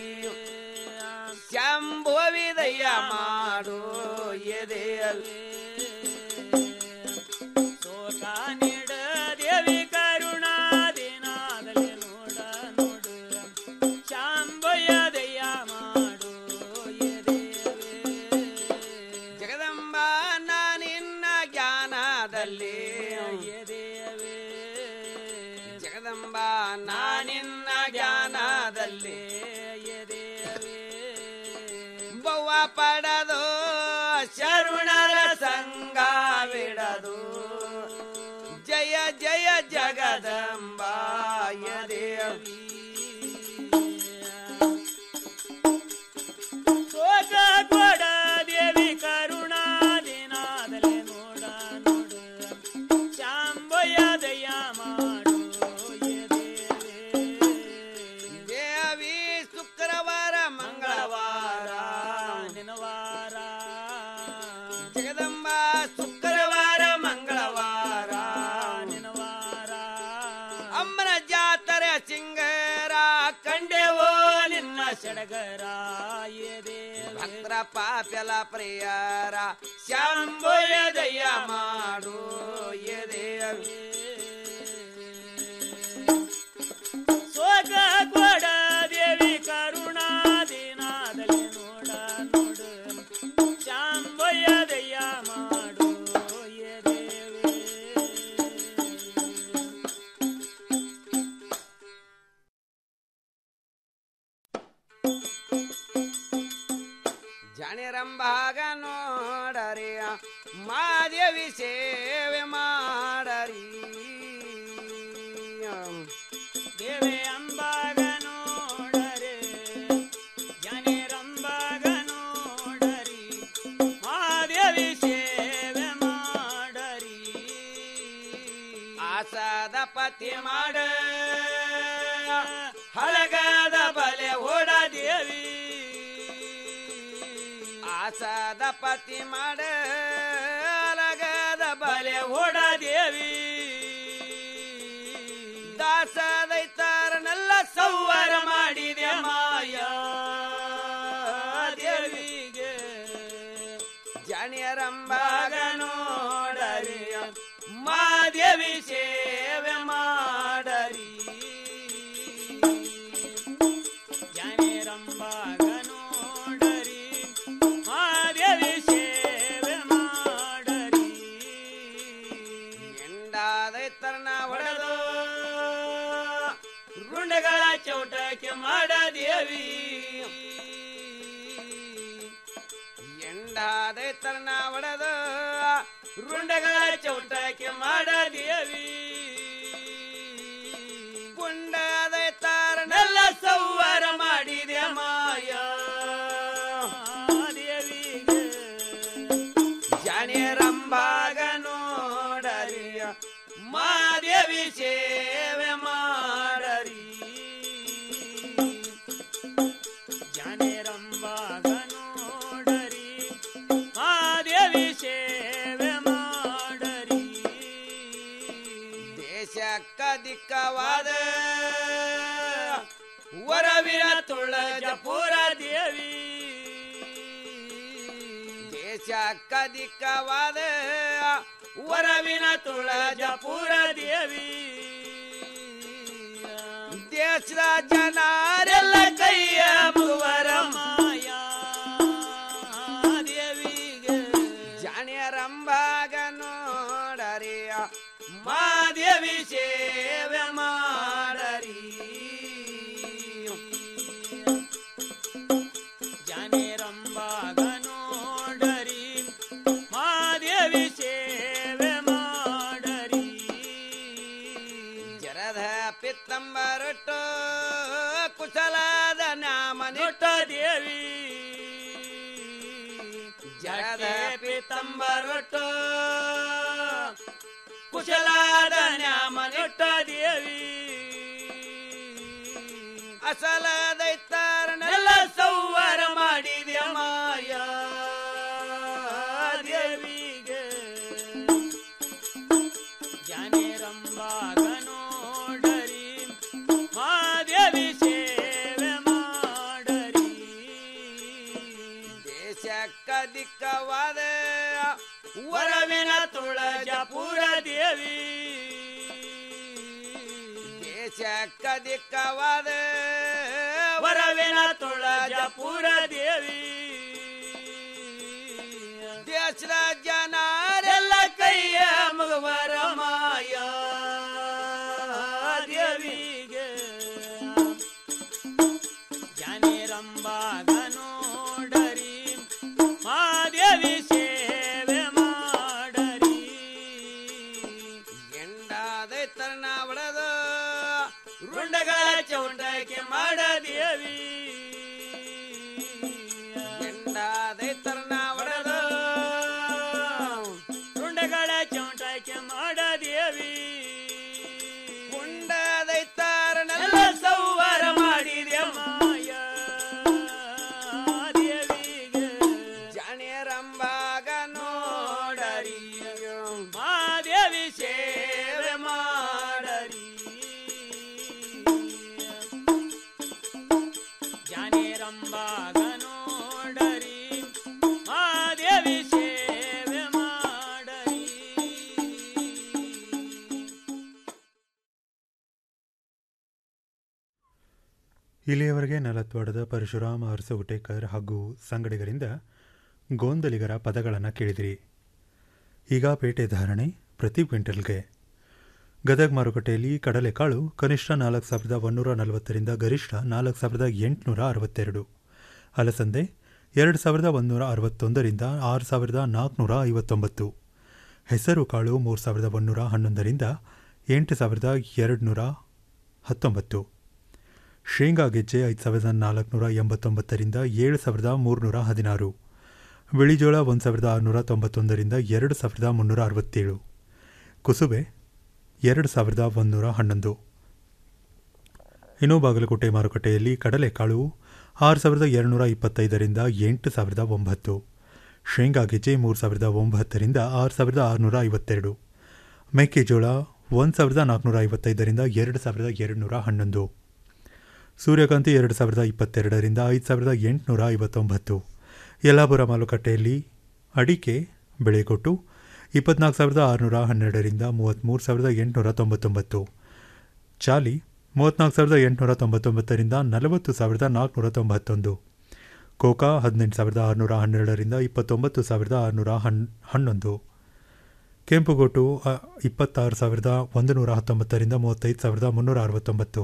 ಶಂಭುವಿದಯ್ಯ ಮಾಡು ಎದೆಯವಿ ಶೋಕ ನೀಡ ದೇವಿ ಕರುಣಾ ದಿನಾದಲ್ಲಿ ನೋಡ ನೋಡ ಶಾಂಭಯ ದಯ ಮಾಡು ಎದೇವೆ ಜಗದಂಬ ನಾನಿನ್ನ ಜ್ಞಾನದಲ್ಲಿ ಎದೆಯವೆ ಜಗದಂಬ ನಾನಿನ್ನ ಜ್ಞಾನದಲ್ಲಿ ಎದೆಯವೆ ಬವ್ವ ಪಡದು ಶರುಣರ ಸಂಗ ಬಿಡದು ಜಯ ಜಯ ಜಗದಂಬ ಎದೆಯವಿ ಶೋಕ ಕೊಡ ದೇವಿ ಕರುಣಾ ದಿನಾದಲ್ಲಿ ನೋಡ ನೋಡ ಶಾಂಭಯ ದಯ ಮಾಡು ಎದೇವೆ ದೇವಿ ಶುಕ್ರವಾರ ಮಂಗಳವಾರ ನಿನವಾರ ಜಗದಂಬ ಶುಕ್ರವಾರ ಮಂಗಳವಾರ ನಿನವಾರ ಅಮ್ಮನ ಜಾತ್ರೆ ಸಿಂಗರ ಕಂಡೆವೋ ನಿನ್ನ ಸಡಗರ ಎದೇವೆ ಭಕ್ತರ ಪಾಪೆಲ ಪ್ರಿಯರ ಶಂಭುಯ ದಯ ಮಾಡು ಎದೆಯವಿ ಶೋಕ ಕೊಡ ದೇವಿ ಕರುಣಾ ದಿನಾದಲ್ಲಿ ನೋಡ ನೋಡ ಶಾಂಭಯ ದಯ ಮಾಡು ಎದೇವೆ ಜಾಣಿರಂಬಾಗ ನೋಡರಿ ಮಾದೇವಿ ಸೇವೆ ಮಾಡರಿ ದೇವೆ ಅಂಬಾಗ ನೋಡರೆ ಜನರಂಬಾಗ ನೋಡರಿ ಮಾದೇವಿ ಸೇವೆ ಮಾಡರಿ ಆಸದ ಪತಿ ಮಾಡ ಹಳಗದ ಬಲೆ ಓಡ ದೇವಿ ಆಸದ ಪತಿ ಮಾಡ ಹಳಗದ ಬಲೆ ಓಡ ದೇವಿ ದಾಸದೈತಾರನೆಲ್ಲ ಸೌವಾರ ಮಾಡಿದೆ ಮಾಯ ದೇವಿಗೆ ಜಾಣಿಯರಂಬಾಗ ನೋಡರಿ ಮಾದೇವಿ ಸೇವೆ ಮಾಡರಿ ಜನರಂಬಾಗ ನೋಡರಿ ಮಾದೇವಿ ಸೇವೆ ಮಾಡರಿ ಎಂಡಾದೈತರನ ಹೊಡೆದು ರುಂಡಗಳ ಚೌಟಕ್ಕೆ ಮಾಡ ದೇವಿ ಎಂಡಾದೈತರನ ಹೊಡೆದು ರುಂಡಗಳ ಚೌಟಕ್ಕೆ ಮಾಡ ದೇವಿ ಗುಂಡಾದೈತಾರನೆಲ್ಲ ಸೌವಾರ ಮಾಡಿದೆ ಮಾಯ ದೇವಿಗೆ ಜಾಣಿಯರಂಬಾಗ ನೋಡರಿ ಮಾದೇವಿ ಸೇವೆ ಮಾಡರಿ ಜನರಂಬಾಗ ನೋಡರಿ ಮಾದೇವಿ ಸೇವೆ ದಿಕ್ಕವಾದ ವರವಿನ ತುಳಜಪುರ ದೇವಿ ದೇಶಕ್ಕ ದಿಕ್ಕವಾದ ವರವಿನ ತುಳಜಪುರ ದೇವಿ ದೇಶದ ಜನರೆಲ್ಲ ಕೈಯ ಮುವರ ಮಾಯ ದೇವಿಗೆ ಜಾಣ್ಯರಂಬಾಗ ನೋಡರಿಯ ಮಾದೇವಿ ಸೇವೆ ಮಾಡರಿ ಜಾನೇರಂಬಾಗ ನೋಡರಿ ಮಾದೇವಿ ಸೇವೆ ಮಾಡರಿ ಜರದ ಪಿತ್ತಂಬರಟ್ಟು ಕುಶಲದ ನಾಮನಿಟ್ಟ ದೇವಿ ಜರದ ಪಿತ್ತಂಬರಟ್ಟು ಕುಶಲದ ನಾಮನಿಟ್ಟ ದೇವಿ ಅಸಲದೈತಾರನೆಲ್ಲ ಸೌವಾರ ಮಾಡಿದೆ ಮಾಯ ದೇವಿಗೆ ಜಾನೇರಂಬಾಗ ನೋಡರಿ ಮಾದೇವಿ ಸೇವೆ ಮಾಡರಿ ದೇಶಕ್ಕ ದಿಕ್ಕವಾದ ವರವಿನ ತುಳಜಪುರ ದೇವಿ ದೇಶಕ್ಕ ದಿಕ್ಕವಾದ ವರವಿನ ತುಳಜಪುರ ದೇವಿ ದೇಶದ ಜನರೆಲ್ಲ ಕೈಯ ಮಗವರ ಮಾಯ ದೇವಿಗೆ ಜಾನೇರಂಬಾಗ ನೋಡರಿ ಮಾದೇವಿ ಸೇವೆ ಮಾಡರಿ ಎಂಡಾದ ತರಣ ಒಡೆದ ರುಂಡಗಳ ಚೌಂಡಕ್ಕೆ ಮಾಡ ದೇವಿ ಎಂಡಾದ ತರಣ ಒಡೆದ ರುಂಡಗಳ ಚೌಂಡಕ್ಕೆ ಮಾಡ ದೇವಿ ಕುಂಡದೈತಾರನೆಲ್ಲ ಸೌವಾರ ಮಾಡಿದೆ ಮಾಯ ದೇವಿಗೆ ಜಾಣ್ಯರಂಬಾಗ ನೋಡರಿ ಮಾದೇವಿ ಸೇವೆ ಮಾಡರಿ ಜಾನೇರಂಬಾಗ ನೋಡರಿ ಮಾದೇವಿ ಸೇವೆ ಮಾಡರಿ ಇಲ್ಲಿಯವರೆಗೆ ನಲತ್ವಾಡದ ಪರಶುರಾಮ ಅರಸಗುಟೇಕರ್ ಹಾಗೂ ಸಂಗಡಿಗರಿಂದ ಗೋಂದಲಿಗರ ಪದಗಳನ್ನು ಕೇಳಿದಿರಿ ಈಗ ಪೇಟೆ ಧಾರಣೆ ಪ್ರತಿ ಕ್ವಿಂಟಲ್ಗೆ ಗದಗ ಮಾರುಕಟ್ಟೆಯಲ್ಲಿ ಕಡಲೆಕಾಳು ಕನಿಷ್ಠ ನಾಲ್ಕು ಸಾವಿರದ ಒಂದೂರ ನಲವತ್ತರಿಂದ ಗರಿಷ್ಠ ನಾಲ್ಕು ಸಾವಿರದ ಎಂಟುನೂರ ಅರವತ್ತೆರಡು ಅಲಸಂದೆ ಎರಡು ಸಾವಿರದ ಒಂದೂರ ಅರವತ್ತೊಂದರಿಂದ ಆರು ಸಾವಿರದ ನಾಲ್ಕುನೂರ ಐವತ್ತೊಂಬತ್ತು ಹೆಸರು ಕಾಳು ಮೂರು ಸಾವಿರದ ಒಂದೂರ ಹನ್ನೊಂದರಿಂದ ಎಂಟು ಸಾವಿರದ ಎರಡುನೂರ ಹತ್ತೊಂಬತ್ತು ಶೇಂಗಾ ಗೆಜ್ಜೆ ಐದು ಸಾವಿರದ ನಾಲ್ಕುನೂರ ಎಂಬತ್ತೊಂಬತ್ತರಿಂದ ಏಳು ಸಾವಿರದ ಮೂರುನೂರ ಹದಿನಾರು ಬಿಳಿಜೋಳ ಒಂದು ಸಾವಿರದ ಆರುನೂರ ತೊಂಬತ್ತೊಂದರಿಂದ ಎರಡು ಸಾವಿರದ ಮುನ್ನೂರ ಅರವತ್ತೇಳು ಕುಸುಬೆ ಎರಡು ಸಾವಿರದ ಒಂದೂರ ಹನ್ನೊಂದು ಇನ್ನು ಬಾಗಲಕೋಟೆ ಮಾರುಕಟ್ಟೆಯಲ್ಲಿ ಕಡಲೆಕಾಳು ಆರು ಸಾವಿರದ ಎರಡುನೂರ ಇಪ್ಪತ್ತೈದರಿಂದ ಎಂಟು ಸಾವಿರದ ಒಂಬತ್ತು ಶೇಂಗಾ ಗೆಜ್ಜೆ ಮೂರು ಸಾವಿರದ ಒಂಬತ್ತರಿಂದ ಆರು ಸಾವಿರದ ಆರುನೂರ ಐವತ್ತೆರಡು ಮೆಕ್ಕೆಜೋಳ ಒಂದು ಸಾವಿರದ ನಾಲ್ಕುನೂರ ಐವತ್ತೈದರಿಂದ ಎರಡು ಸಾವಿರದ ಎರಡುನೂರ ಹನ್ನೊಂದು ಸೂರ್ಯಕಾಂತಿ ಎರಡು ಸಾವಿರದ ಇಪ್ಪತ್ತೆರಡರಿಂದ ಐದು ಸಾವಿರದ ಎಂಟುನೂರ ಐವತ್ತೊಂಬತ್ತು ಯಲ್ಲಾಪುರ ಮಾರುಕಟ್ಟೆಯಲ್ಲಿ ಅಡಿಕೆ ಬೆಳೆ ಕೊಟ್ಟು ಇಪ್ಪತ್ನಾಲ್ಕು ಸಾವಿರದ ಆರುನೂರ ಹನ್ನೆರಡರಿಂದ ಮೂವತ್ತ್ಮೂರು ಸಾವಿರದ ಎಂಟುನೂರ ತೊಂಬತ್ತೊಂಬತ್ತು ಚಾಲಿ ಮೂವತ್ತ್ನಾಲ್ಕು ಸಾವಿರದ ಎಂಟುನೂರ ತೊಂಬತ್ತೊಂಬತ್ತರಿಂದ ನಲವತ್ತು ಸಾವಿರದ ನಾಲ್ಕುನೂರ ತೊಂಬತ್ತೊಂದು ಕೋಕಾ ಹದಿನೆಂಟು ಸಾವಿರದ ಆರುನೂರ ಹನ್ನೆರಡರಿಂದ ಇಪ್ಪತ್ತೊಂಬತ್ತು ಸಾವಿರದ ಆರುನೂರ ಹನ್ ಹನ್ನೊಂದು ಕೆಂಪುಗೋಟು ಅ, ಇಪ್ಪತ್ತಾರು ಸಾವಿರದ ಒಂದು ನೂರ ಹತ್ತೊಂಬತ್ತರಿಂದ ಮೂವತ್ತೈದು ಸಾವಿರದ ಮುನ್ನೂರ ಅರವತ್ತೊಂಬತ್ತು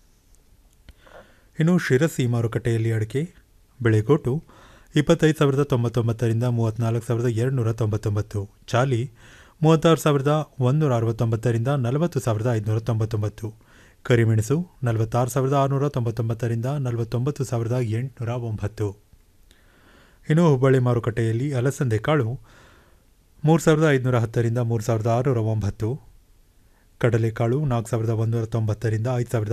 ಇನ್ನು ಶಿರಸಿ ಮಾರುಕಟ್ಟೆಯಲ್ಲಿ ಅಡಿಕೆ ಬೆಳೆಗೋಟು ಇಪ್ಪತ್ತೈದು ಸಾವಿರದ ತೊಂಬತ್ತೊಂಬತ್ತರಿಂದ ಮೂವತ್ತ್ನಾಲ್ಕು ಸಾವಿರದ ಎರಡುನೂರ ತೊಂಬತ್ತೊಂಬತ್ತು ಚಾಲಿ ಮೂವತ್ತಾರು ಸಾವಿರದ ಒಂದೂರ ಅರವತ್ತೊಂಬತ್ತರಿಂದ ನಲವತ್ತು ಸಾವಿರದ ಐದುನೂರ ತೊಂಬತ್ತೊಂಬತ್ತು ಕರಿಮೆಣಸು ನಲವತ್ತಾರು ಸಾವಿರದ ಆರುನೂರ ತೊಂಬತ್ತೊಂಬತ್ತರಿಂದ ನಲವತ್ತೊಂಬತ್ತು ಸಾವಿರದ ಎಂಟುನೂರ ಒಂಬತ್ತು ಇನ್ನು ಹುಬ್ಬಳ್ಳಿ ಮಾರುಕಟ್ಟೆಯಲ್ಲಿ ಅಲಸಂದೆ ಕಾಳು ಮೂರು ಸಾವಿರದ ಐದುನೂರ ಹತ್ತರಿಂದ ಮೂರು ಸಾವಿರದ ಆರುನೂರ ಒಂಬತ್ತು ಕಡಲೆಕಾಳು ನಾಲ್ಕು ಸಾವಿರದ ಒಂದೂರ ತೊಂಬತ್ತರಿಂದ ಐದು ಸಾವಿರದ